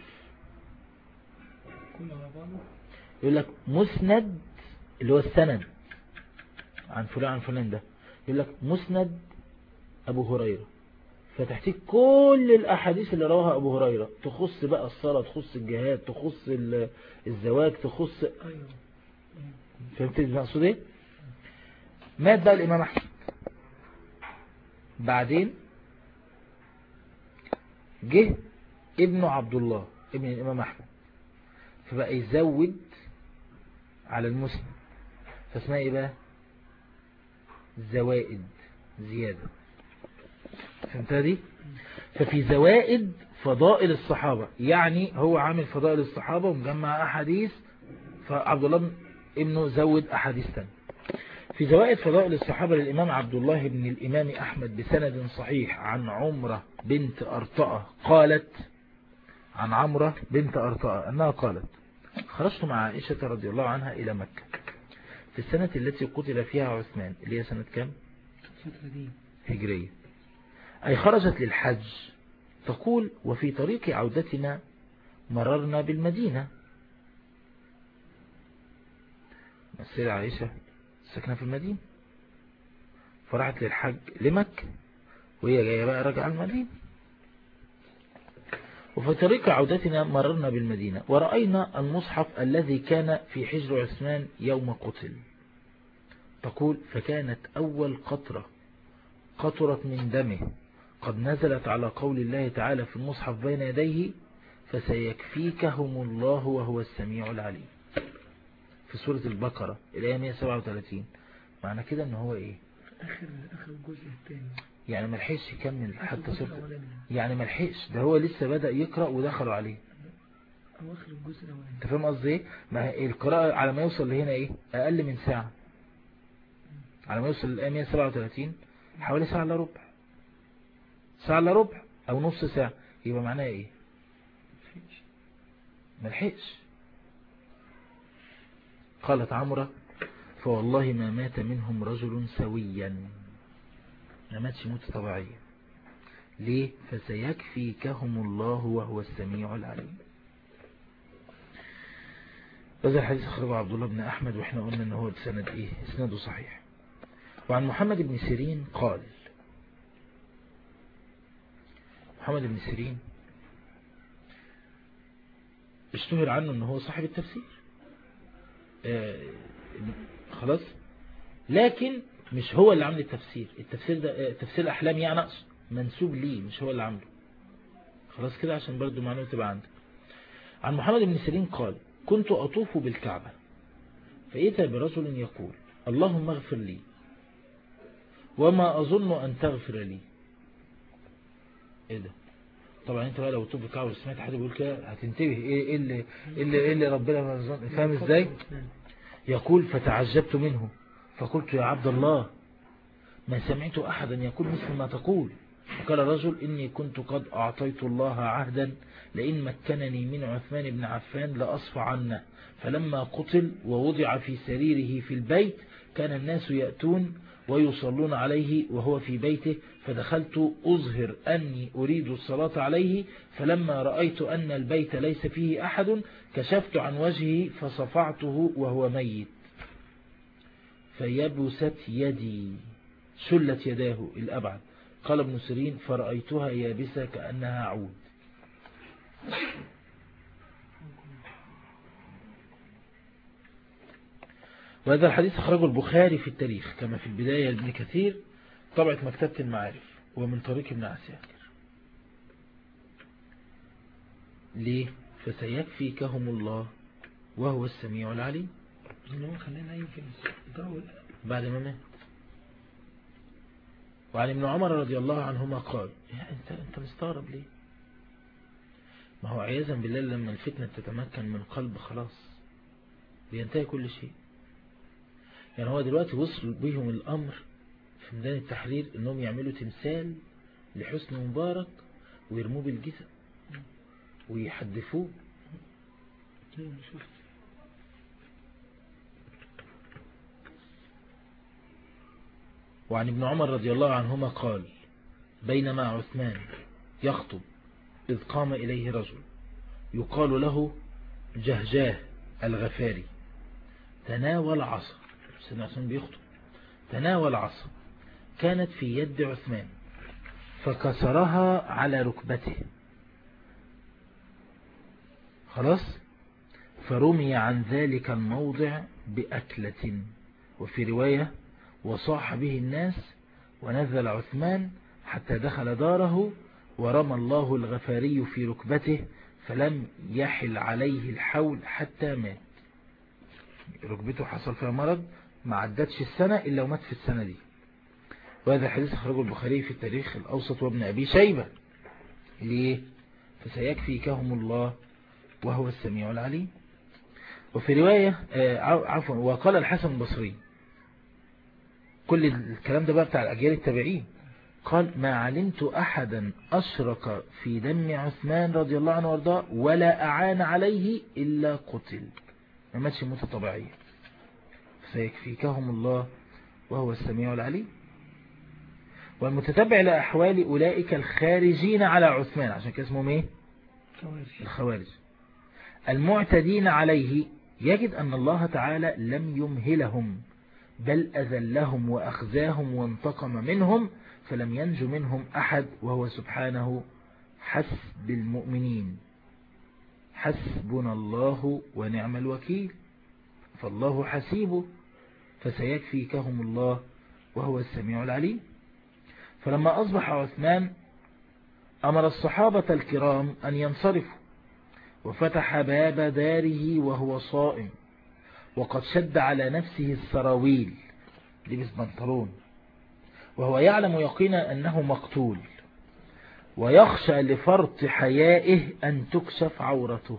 كله على بعضه يقول لك مسند اللي هو السند عن فلان عن فلان ده يقول لك مسند أبو هريرة فتحتيك كل الأحاديث اللي رواها أبو هريرة تخص بقى الصلاة تخص الجهاد تخص ال- الزواج تخص ايوه فهمت المقصود ايه مات بقى الإمام أحمد بعدين جه ابنه عبد الله ابن الإمام أحمد فبقى يزود على المسلم فاسمها ايه بقى زوائد زيادة فهمتها دي ففي زوائد فضائل الصحابة يعني هو عامل فضائل الصحابة ومجمع أحاديث فعبد الله ابنه زود أحاديث تانية في زوائد فضائل الصحابة للإمام عبد الله بن الإمام أحمد بسند صحيح عن عمرة بنت أرطأة قالت عن عمرة بنت أرطأة أنها قالت خرجت مع عائشة رضي الله عنها إلى مكة في السنة التي قتل فيها عثمان اللي هي سنة كم الفترة دي هجرية أي خرجت للحج تقول وفي طريق عودتنا مررنا بالمدينة السيدة عائشة ساكنة في المدينة فرحت للحج لمكة وهي جاية بقى راجعة المدينة وفي طريق عودتنا مررنا بالمدينة ورأينا المصحف الذي كان في حجر عثمان يوم قتل تقول فكانت أول قطرة قطرت من دمه قد نزلت على قول الله تعالى في المصحف بين يديه فسيكفيكهم الله وهو السميع العليم في سورة البقرة الآية 137 معنى كده ان هو ايه اخر اخر الجزء الثاني يعني ما لحقش يكمل آخر حتى الجزء سورة الاولاني يعني ما لحقش ده هو لسه بدأ يقرأ ودخلوا عليه او اخر الجزء الاولاني انت فاهم قصدي ايه ما هي القراءة على ما يوصل لهنا ايه اقل من ساعة على ما يوصل للآية 137 حوالي ساعة الا ربع ساعة الا ربع او نص ساعة يبقى معناها ايه مفيش ما لحقش قالت عمرة فوالله ما مات منهم رجل سويا ما ماتش موت طبيعية ليه فسيكفيكهم الله وهو السميع العليم هذا الحديث أخرجه عبد الله بن أحمد وإحنا قلنا أنه هو بسند إيه اسناده صحيح وعن محمد بن سيرين قال محمد بن سيرين اشتهر عنه أنه هو صاحب التفسير آه خلاص لكن مش هو اللي عمل التفسير التفسير ده آه تفسير الأحلام يعني أقصد منسوب ليه مش هو اللي عمله خلاص كده عشان برضو معلومة تبقى عندك عن محمد بن سيرين قال كنت أطوف بالكعبة فإذا برجل يقول اللهم اغفر لي وما أظن أن تغفر لي إيه ده طبعا انت بقى لو تطوف بالكعبة وسمعت حد بيقول كده هتنتبه ايه إيه اللي, إيه اللي, إيه اللي ربنا ما أظن فاهم ازاي يقول فتعجبت منه فقلت يا عبد الله ما سمعت أحدا يقول مثل ما تقول وقال رجل إني كنت قد أعطيت الله عهدا لئن مكنني من عثمان بن عفان لأصفى عنه فلما قتل ووضع في سريره في البيت كان الناس يأتون ويصلون عليه وهو في بيته فدخلت أظهر أني أريد الصلاة عليه فلما رأيت أن البيت ليس فيه أحد كشفت عن وجهه فصفعته وهو ميت فيبست يدي شلت يداه الأبعد قال ابن سيرين فرأيتها يابسة كأنها عود وهذا الحديث أخرجه البخاري في التاريخ كما في البداية لابن كثير طبعة مكتبة المعارف ومن طريق ابن عساكر ليه فسيكفيكهم الله وهو السميع العليم هو خلينا يمكن الضوء بعد ما مات وعن ابن عمر رضي الله عنهما قال يا انت انت مستغرب ليه ما هو عياذا بالله لما الفتنة تتمكن من قلب خلاص بينتهي كل شيء يعني هو دلوقتي وصل بهم الأمر في ميدان التحرير انهم يعملوا تمثال لحسن مبارك ويرموه بالجزم ويحدفوه وعن ابن عمر رضي الله عنهما قال بينما عثمان يخطب إذ قام إليه رجل يقال له جهجاه الغفاري تناول عصا سيدنا عثمان بيخطب تناول عصا كانت في يد عثمان فكسرها على ركبته خلاص فرمي عن ذلك الموضع بأكلة وفي رواية وصاح به الناس ونزل عثمان حتى دخل داره ورمى الله الغفاري في ركبته فلم يحل عليه الحول حتى مات ركبته حصل فيها مرض ما عدتش السنة إلا ومات في السنة دي وهذا حديث أخرجه البخاري في التاريخ الأوسط وابن أبي شيبة ليه فسيكفيكهم الله وهو السميع العليم وفي رواية عفوا وقال الحسن البصري كل الكلام ده بقى بتاع الأجيال التابعين قال ما علمت أحدا أشرك في دم عثمان رضي الله عنه وارضاه ولا أعان عليه إلا قتل ما ماتش موتة طبيعية فسيكفيكهم الله وهو السميع العليم والمتتبع لأحوال أولئك الخارجين على عثمان عشان كده اسمهم ايه الخوارج المعتدين عليه يجد أن الله تعالى لم يمهلهم بل أذلهم وأخزاهم وانتقم منهم فلم ينج منهم أحد وهو سبحانه حسب المؤمنين حسبنا الله ونعم الوكيل فالله حسيبه فسيكفيكهم الله وهو السميع العليم فلما أصبح عثمان أمر الصحابة الكرام أن ينصرفوا وفتح باب داره وهو صائم وقد شد على نفسه السراويل لبس بنطلون وهو يعلم يقينا أنه مقتول ويخشى لفرط حيائه أن تكشف عورته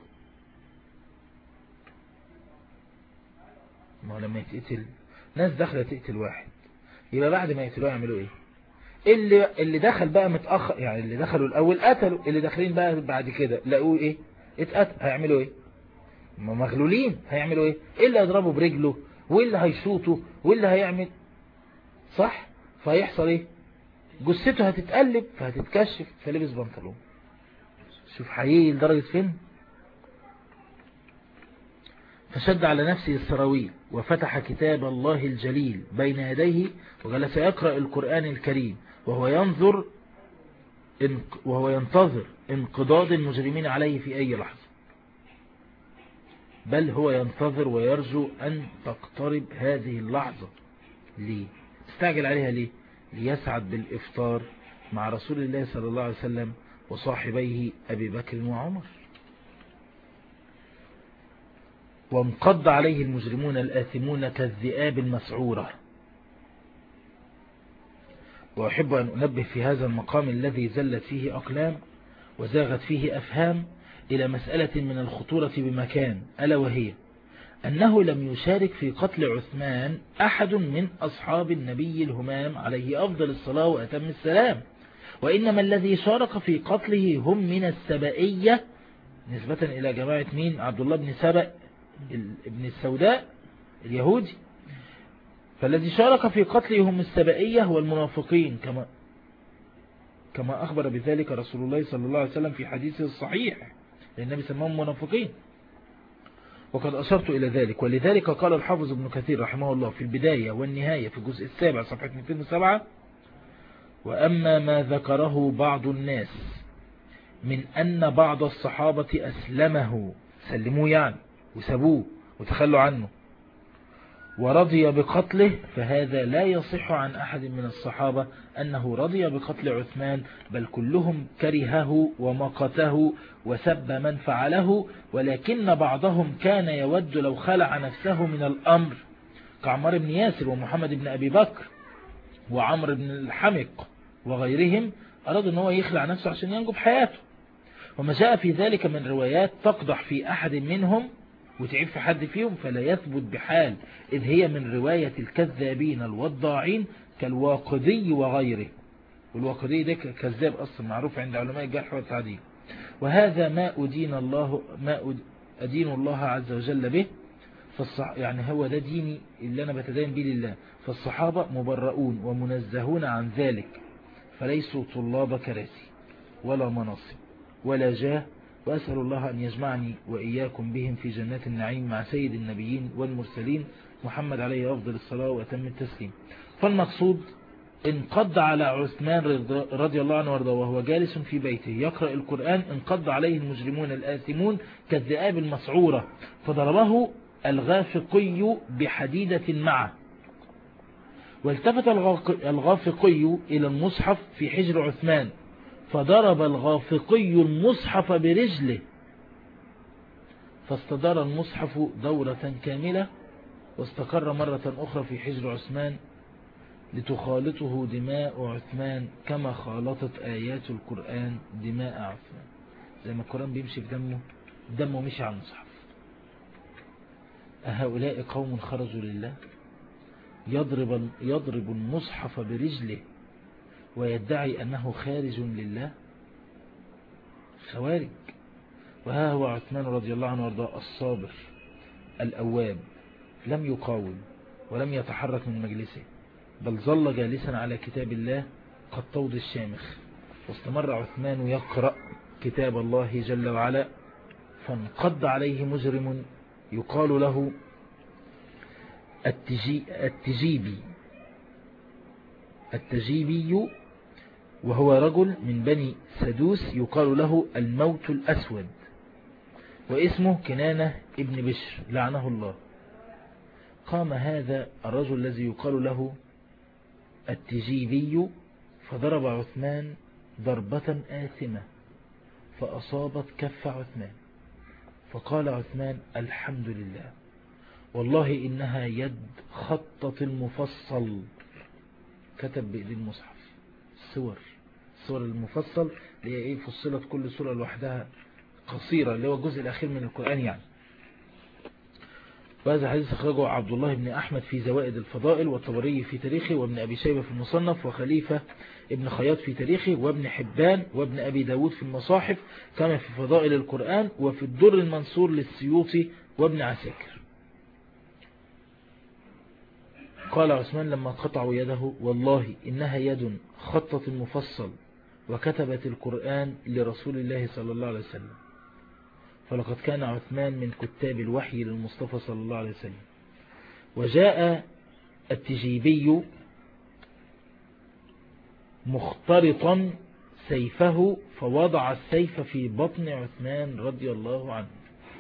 ما هو لما يتقتل ناس داخله تقتل واحد يبقى بعد ما يقتلوه يعملوا ايه اللي اللي دخل بقى متأخر يعني اللي دخلوا الأول قتلوا اللي داخلين بقى بعد كده لقوه ايه اتقتل هيعملوا ايه ما مغلولين هيعملوا ايه ايه اللي هيضربه برجله وايه اللي هيشوطه وايه اللي هيعمل صح فهيحصل ايه جثته هتتقلب فهتتكشف فلبس بنطلون شوف حقيقي لدرجة فين فشد على نفسه السراويل وفتح كتاب الله الجليل بين يديه وجلس يقرأ القرآن الكريم وهو ينظر وهو ينتظر انقضاض المجرمين عليه في أي لحظة بل هو ينتظر ويرجو أن تقترب هذه اللحظة ليه استعجل عليها ليه ليسعد بالإفطار مع رسول الله صلى الله عليه وسلم وصاحبيه أبي بكر وعمر وانقض عليه المجرمون الآثمون كالذئاب المسعورة وأحب أن أنبه في هذا المقام الذي زلت فيه أقلام وزاغت فيه أفهام إلى مسألة من الخطورة بمكان ألا وهي أنه لم يشارك في قتل عثمان أحد من أصحاب النبي الهمام عليه أفضل الصلاة وأتم السلام وإنما الذي شارك في قتله هم من السبائية نسبة إلى جماعة مين عبد الله بن سبأ ابن السوداء اليهودي فالذي شارك في قتله هم السبائية والمنافقين كما كما أخبر بذلك رسول الله صلى الله عليه وسلم في حديثه الصحيح النبي سماهم منافقين وقد أشرت إلى ذلك ولذلك قال الحافظ ابن كثير رحمه الله في البداية والنهاية في الجزء السابع صفحة 207 وأما ما ذكره بعض الناس من أن بعض الصحابة أسلمه سلموه يعني وسابوه وتخلوا عنه ورضي بقتله فهذا لا يصح عن أحد من الصحابة أنه رضي بقتل عثمان بل كلهم كرهه ومقته وسب من فعله ولكن بعضهم كان يود لو خلع نفسه من الأمر كعمر بن ياسر ومحمد بن أبي بكر وعمر بن الحمق وغيرهم أراد أن هو يخلع نفسه عشان ينجو بحياته وما جاء في ذلك من روايات تقضح في أحد منهم وتعيب في حد فيهم فلا يثبت بحال إذ هي من رواية الكذابين الوضاعين كالواقدي وغيره والواقدي ده كذاب أصلا معروف عند علماء الجرح والتعديل وهذا ما أدين الله ما أدين الله عز وجل به فالصح يعني هو ده ديني اللي أنا بتدين به لله فالصحابة مبرؤون ومنزهون عن ذلك فليسوا طلاب كراسي ولا مناصب ولا جاه وأسأل الله أن يجمعني وإياكم بهم في جنات النعيم مع سيد النبيين والمرسلين محمد عليه أفضل الصلاة وأتم التسليم فالمقصود انقض على عثمان رضي الله عنه وارضاه وهو جالس في بيته يقرأ القرآن انقض عليه المجرمون الآثمون كالذئاب المسعورة فضربه الغافقي بحديدة معه والتفت الغافقي إلى المصحف في حجر عثمان فضرب الغافقي المصحف برجله فاستدار المصحف دورة كاملة واستقر مرة أخرى في حجر عثمان لتخالطه دماء عثمان كما خالطت آيات القرآن دماء عثمان زي ما القرآن بيمشي بدمه دمه مشي على المصحف أهؤلاء قوم خرجوا لله يضرب, يضرب المصحف برجله ويدعي أنه خارج لله خوارج وها هو عثمان رضي الله عنه وارضاه الصابر الأواب لم يقاوم ولم يتحرك من مجلسه بل ظل جالسا على كتاب الله كالطود الشامخ واستمر عثمان يقرأ كتاب الله جل وعلا فانقض عليه مجرم يقال له التجيبي التجيبي وهو رجل من بني سدوس يقال له الموت الأسود واسمه كنانة ابن بشر لعنه الله قام هذا الرجل الذي يقال له التجيبي فضرب عثمان ضربة آثمة فأصابت كف عثمان فقال عثمان الحمد لله والله إنها يد خطة المفصل كتب بإيدي المصحف السور السور المفصل اللي هي ايه فصلت كل سورة لوحدها قصيرة اللي هو الجزء الأخير من القرآن يعني وهذا حديث أخرجه عبد الله بن أحمد في زوائد الفضائل والطبري في تاريخه وابن أبي شيبة في المصنف وخليفة ابن خياط في تاريخه وابن حبان وابن أبي داود في المصاحف كما في فضائل القرآن وفي الدر المنصور للسيوطي وابن عساكر قال عثمان لما قطعوا يده والله إنها يد خطت المفصل وكتبت القرآن لرسول الله صلى الله عليه وسلم فلقد كان عثمان من كتاب الوحي للمصطفى صلى الله عليه وسلم وجاء التجيبي مخترطا سيفه فوضع السيف في بطن عثمان رضي الله عنه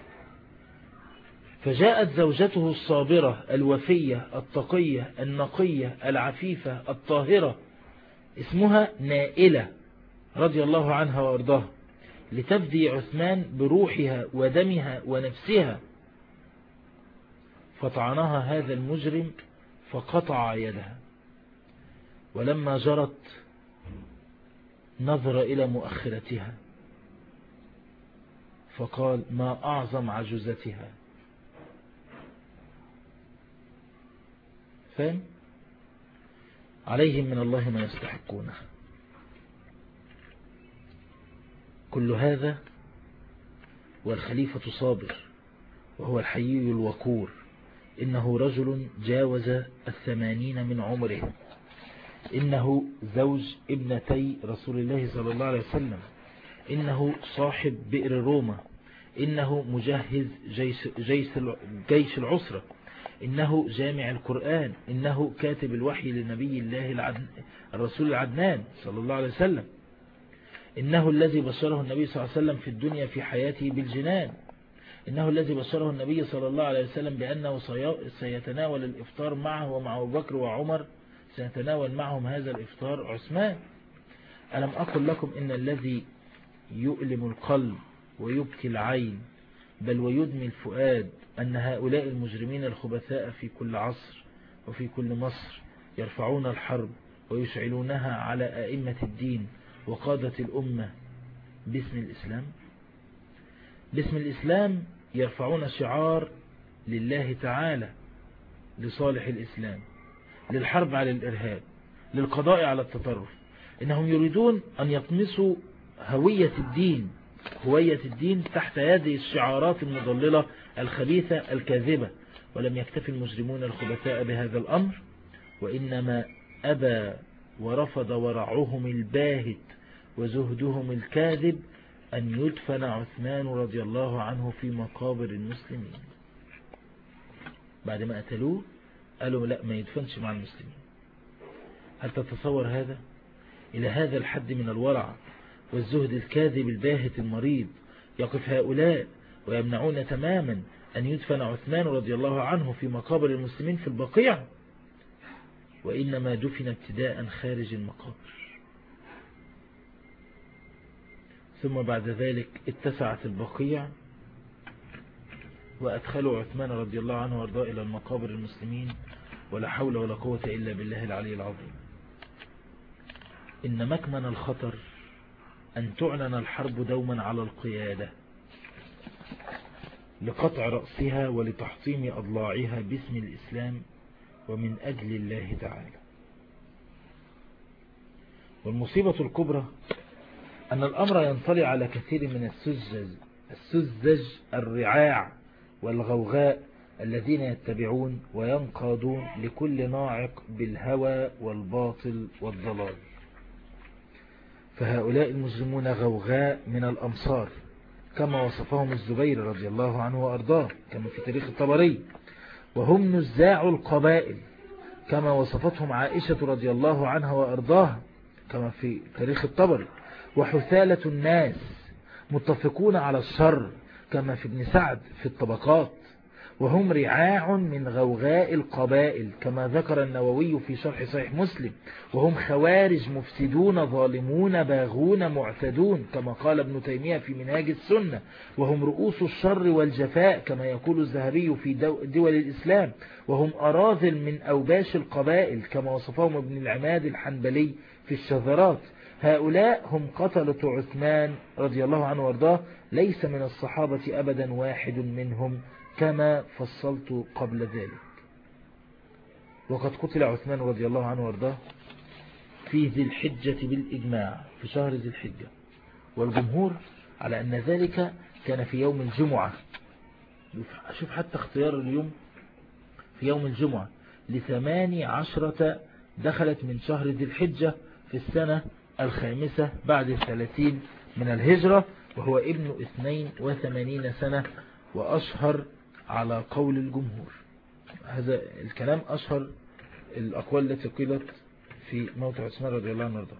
فجاءت زوجته الصابرة الوفية التقية النقية العفيفة الطاهرة اسمها نائلة رضي الله عنها وارضاها لتفدي عثمان بروحها ودمها ونفسها فطعنها هذا المجرم فقطع يدها ولما جرت نظر إلى مؤخرتها فقال ما أعظم عجزتها فهم عليهم من الله ما يستحقونه كل هذا والخليفة صابر وهو الحيي الوقور إنه رجل جاوز الثمانين من عمره إنه زوج ابنتي رسول الله صلى الله عليه وسلم إنه صاحب بئر روما إنه مجهز جيش, جيش, جيش العسرة إنه جامع القرآن إنه كاتب الوحي لنبي الله العدن الرسول العدنان صلى الله عليه وسلم إنه الذي بشره النبي صلى الله عليه وسلم في الدنيا في حياته بالجنان إنه الذي بشره النبي صلى الله عليه وسلم بأنه سيتناول الإفطار معه ومع أبو بكر وعمر سيتناول معهم هذا الإفطار عثمان ألم أقل لكم إن الذي يؤلم القلب ويبكي العين بل ويدمي الفؤاد أن هؤلاء المجرمين الخبثاء في كل عصر وفي كل مصر يرفعون الحرب ويشعلونها على أئمة الدين وقادة الأمة باسم الإسلام باسم الإسلام يرفعون شعار لله تعالى لصالح الإسلام للحرب على الإرهاب للقضاء على التطرف إنهم يريدون أن يطمسوا هوية الدين هوية الدين تحت هذه الشعارات المضللة الخبيثة الكاذبة ولم يكتفي المجرمون الخبثاء بهذا الأمر وإنما أبى ورفض ورعهم الباهت وزهدهم الكاذب أن يدفن عثمان رضي الله عنه في مقابر المسلمين بعد ما قتلوه قالوا لا ما يدفنش مع المسلمين هل تتصور هذا إلى هذا الحد من الورع والزهد الكاذب الباهت المريض يقف هؤلاء ويمنعون تماما أن يدفن عثمان رضي الله عنه في مقابر المسلمين في البقيع وإنما دفن ابتداء خارج المقابر ثم بعد ذلك اتسعت البقيع وأدخلوا عثمان رضي الله عنه وارضاه إلى المقابر المسلمين ولا حول ولا قوة إلا بالله العلي العظيم إن مكمن الخطر أن تعلن الحرب دوما على القيادة لقطع رأسها ولتحطيم أضلاعها باسم الإسلام ومن أجل الله تعالى والمصيبة الكبرى أن الأمر ينطلع على كثير من السذج السذج الرعاع والغوغاء الذين يتبعون وينقادون لكل ناعق بالهوى والباطل والضلال فهؤلاء المجرمون غوغاء من الأمصار كما وصفهم الزبير رضي الله عنه وأرضاه كما في تاريخ الطبري وهم نزاع القبائل كما وصفتهم عائشة رضي الله عنها وأرضاها كما في تاريخ الطبري وحثالة الناس متفقون على الشر كما في ابن سعد في الطبقات وهم رعاع من غوغاء القبائل كما ذكر النووي في شرح صحيح مسلم وهم خوارج مفسدون ظالمون باغون معتدون كما قال ابن تيمية في منهاج السنة وهم رؤوس الشر والجفاء كما يقول الزهري في دول الإسلام وهم أراذل من أوباش القبائل كما وصفهم ابن العماد الحنبلي في الشذرات هؤلاء هم قتلة عثمان رضي الله عنه وارضاه ليس من الصحابة أبدا واحد منهم كما فصلت قبل ذلك وقد قتل عثمان رضي الله عنه وارضاه في ذي الحجة بالإجماع في شهر ذي الحجة والجمهور على أن ذلك كان في يوم الجمعة شوف حتى اختيار اليوم في يوم الجمعة لثماني عشرة دخلت من شهر ذي الحجة في السنة الخامسة بعد الثلاثين من الهجرة وهو ابن اثنين وثمانين سنة وأشهر على قول الجمهور هذا الكلام أشهر الأقوال التي قيلت في موت عثمان رضي الله عنه وارضاه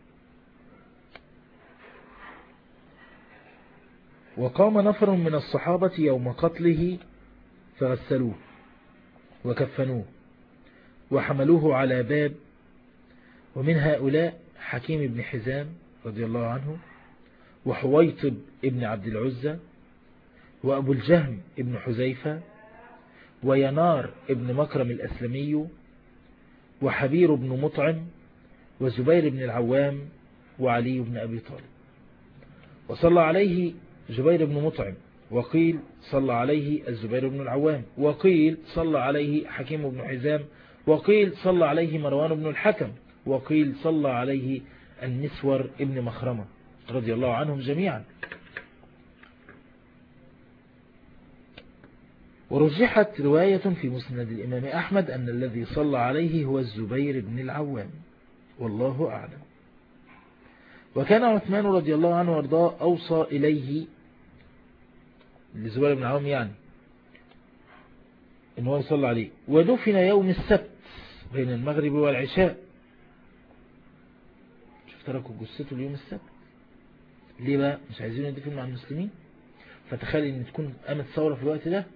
وقام نفر من الصحابة يوم قتله فغسلوه وكفنوه وحملوه على باب ومن هؤلاء حكيم بن حزام رضي الله عنه وحويطب ابن عبد العزة وأبو الجهم ابن حزيفة وينار ابن مكرم الأسلمي وحبير بن مطعم وزبير بن العوام وعلي بن أبي طالب وصلى عليه زبير بن مطعم وقيل صلى عليه الزبير بن العوام وقيل صلى عليه حكيم بن حزام وقيل صلى عليه مروان بن الحكم وقيل صلى عليه النسور ابن مخرمة رضي الله عنهم جميعا ورجحت رواية في مسند الإمام أحمد أن الذي صلى عليه هو الزبير بن العوام والله أعلم وكان عثمان رضي الله عنه وارضاه أوصى إليه لزبير بن العوام يعني إن هو يصلى عليه ودفن يوم السبت بين المغرب والعشاء شوف تركوا جثته اليوم السبت ليه بقى مش عايزين يدفن مع المسلمين فتخيل ان تكون قامت ثورة في الوقت ده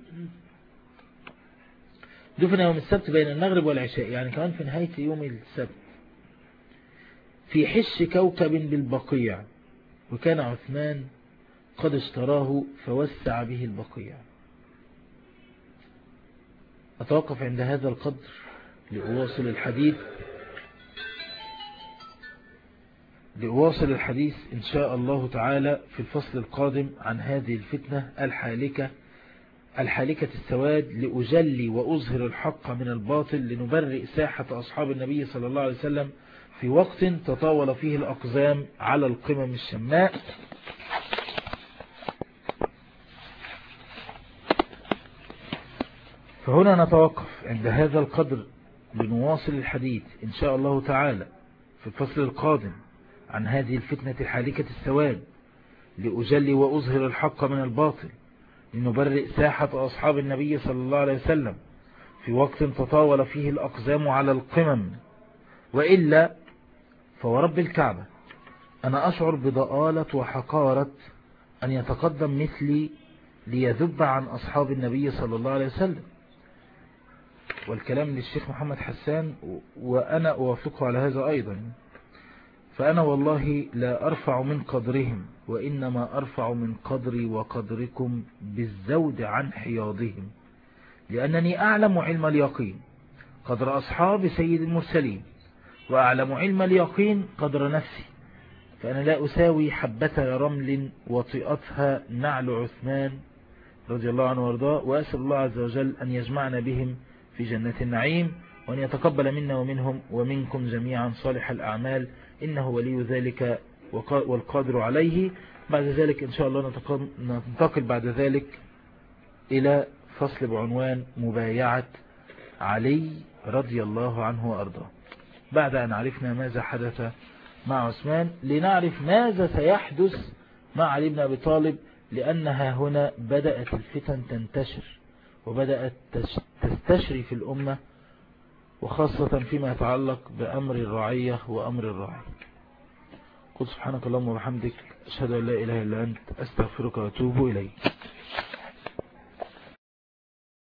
دفن يوم السبت بين المغرب والعشاء يعني كمان في نهاية يوم السبت في حش كوكب بالبقيع وكان عثمان قد اشتراه فوسع به البقيع أتوقف عند هذا القدر لأواصل الحديث لأواصل الحديث إن شاء الله تعالى في الفصل القادم عن هذه الفتنة الحالكة الحالكة السواد لأجلي وأظهر الحق من الباطل لنبرئ ساحة أصحاب النبي صلى الله عليه وسلم في وقت تطاول فيه الأقزام على القمم الشماء فهنا نتوقف عند هذا القدر لنواصل الحديث إن شاء الله تعالى في الفصل القادم عن هذه الفتنة الحالكة السواد لأجلي وأظهر الحق من الباطل لنبرئ ساحة أصحاب النبي صلى الله عليه وسلم في وقت تطاول فيه الأقزام على القمم وإلا فورب الكعبة أنا أشعر بضآلة وحقارة أن يتقدم مثلي ليذب عن أصحاب النبي صلى الله عليه وسلم والكلام للشيخ محمد حسان وأنا أوافقه على هذا أيضا فأنا والله لا أرفع من قدرهم وإنما أرفع من قدري وقدركم بالزود عن حياضهم لأنني أعلم علم اليقين قدر أصحاب سيد المرسلين وأعلم علم اليقين قدر نفسي فأنا لا أساوي حبة رمل وطئتها نعل عثمان رضي الله عنه وارضاه وأسأل الله عز وجل أن يجمعنا بهم في جنة النعيم وأن يتقبل منا ومنهم ومنكم جميعا صالح الأعمال إنه ولي ذلك والقادر عليه بعد ذلك إن شاء الله ننتقل بعد ذلك إلى فصل بعنوان مبايعة علي رضي الله عنه وأرضاه بعد أن عرفنا ماذا حدث مع عثمان لنعرف ماذا سيحدث مع علي بن أبي طالب لأنها هنا بدأت الفتن تنتشر وبدأت تستشري في الأمة وخاصة فيما يتعلق بأمر الرعية وأمر الراعي قل سبحانك اللهم وبحمدك أشهد أن لا إله إلا أنت أستغفرك وأتوب إليك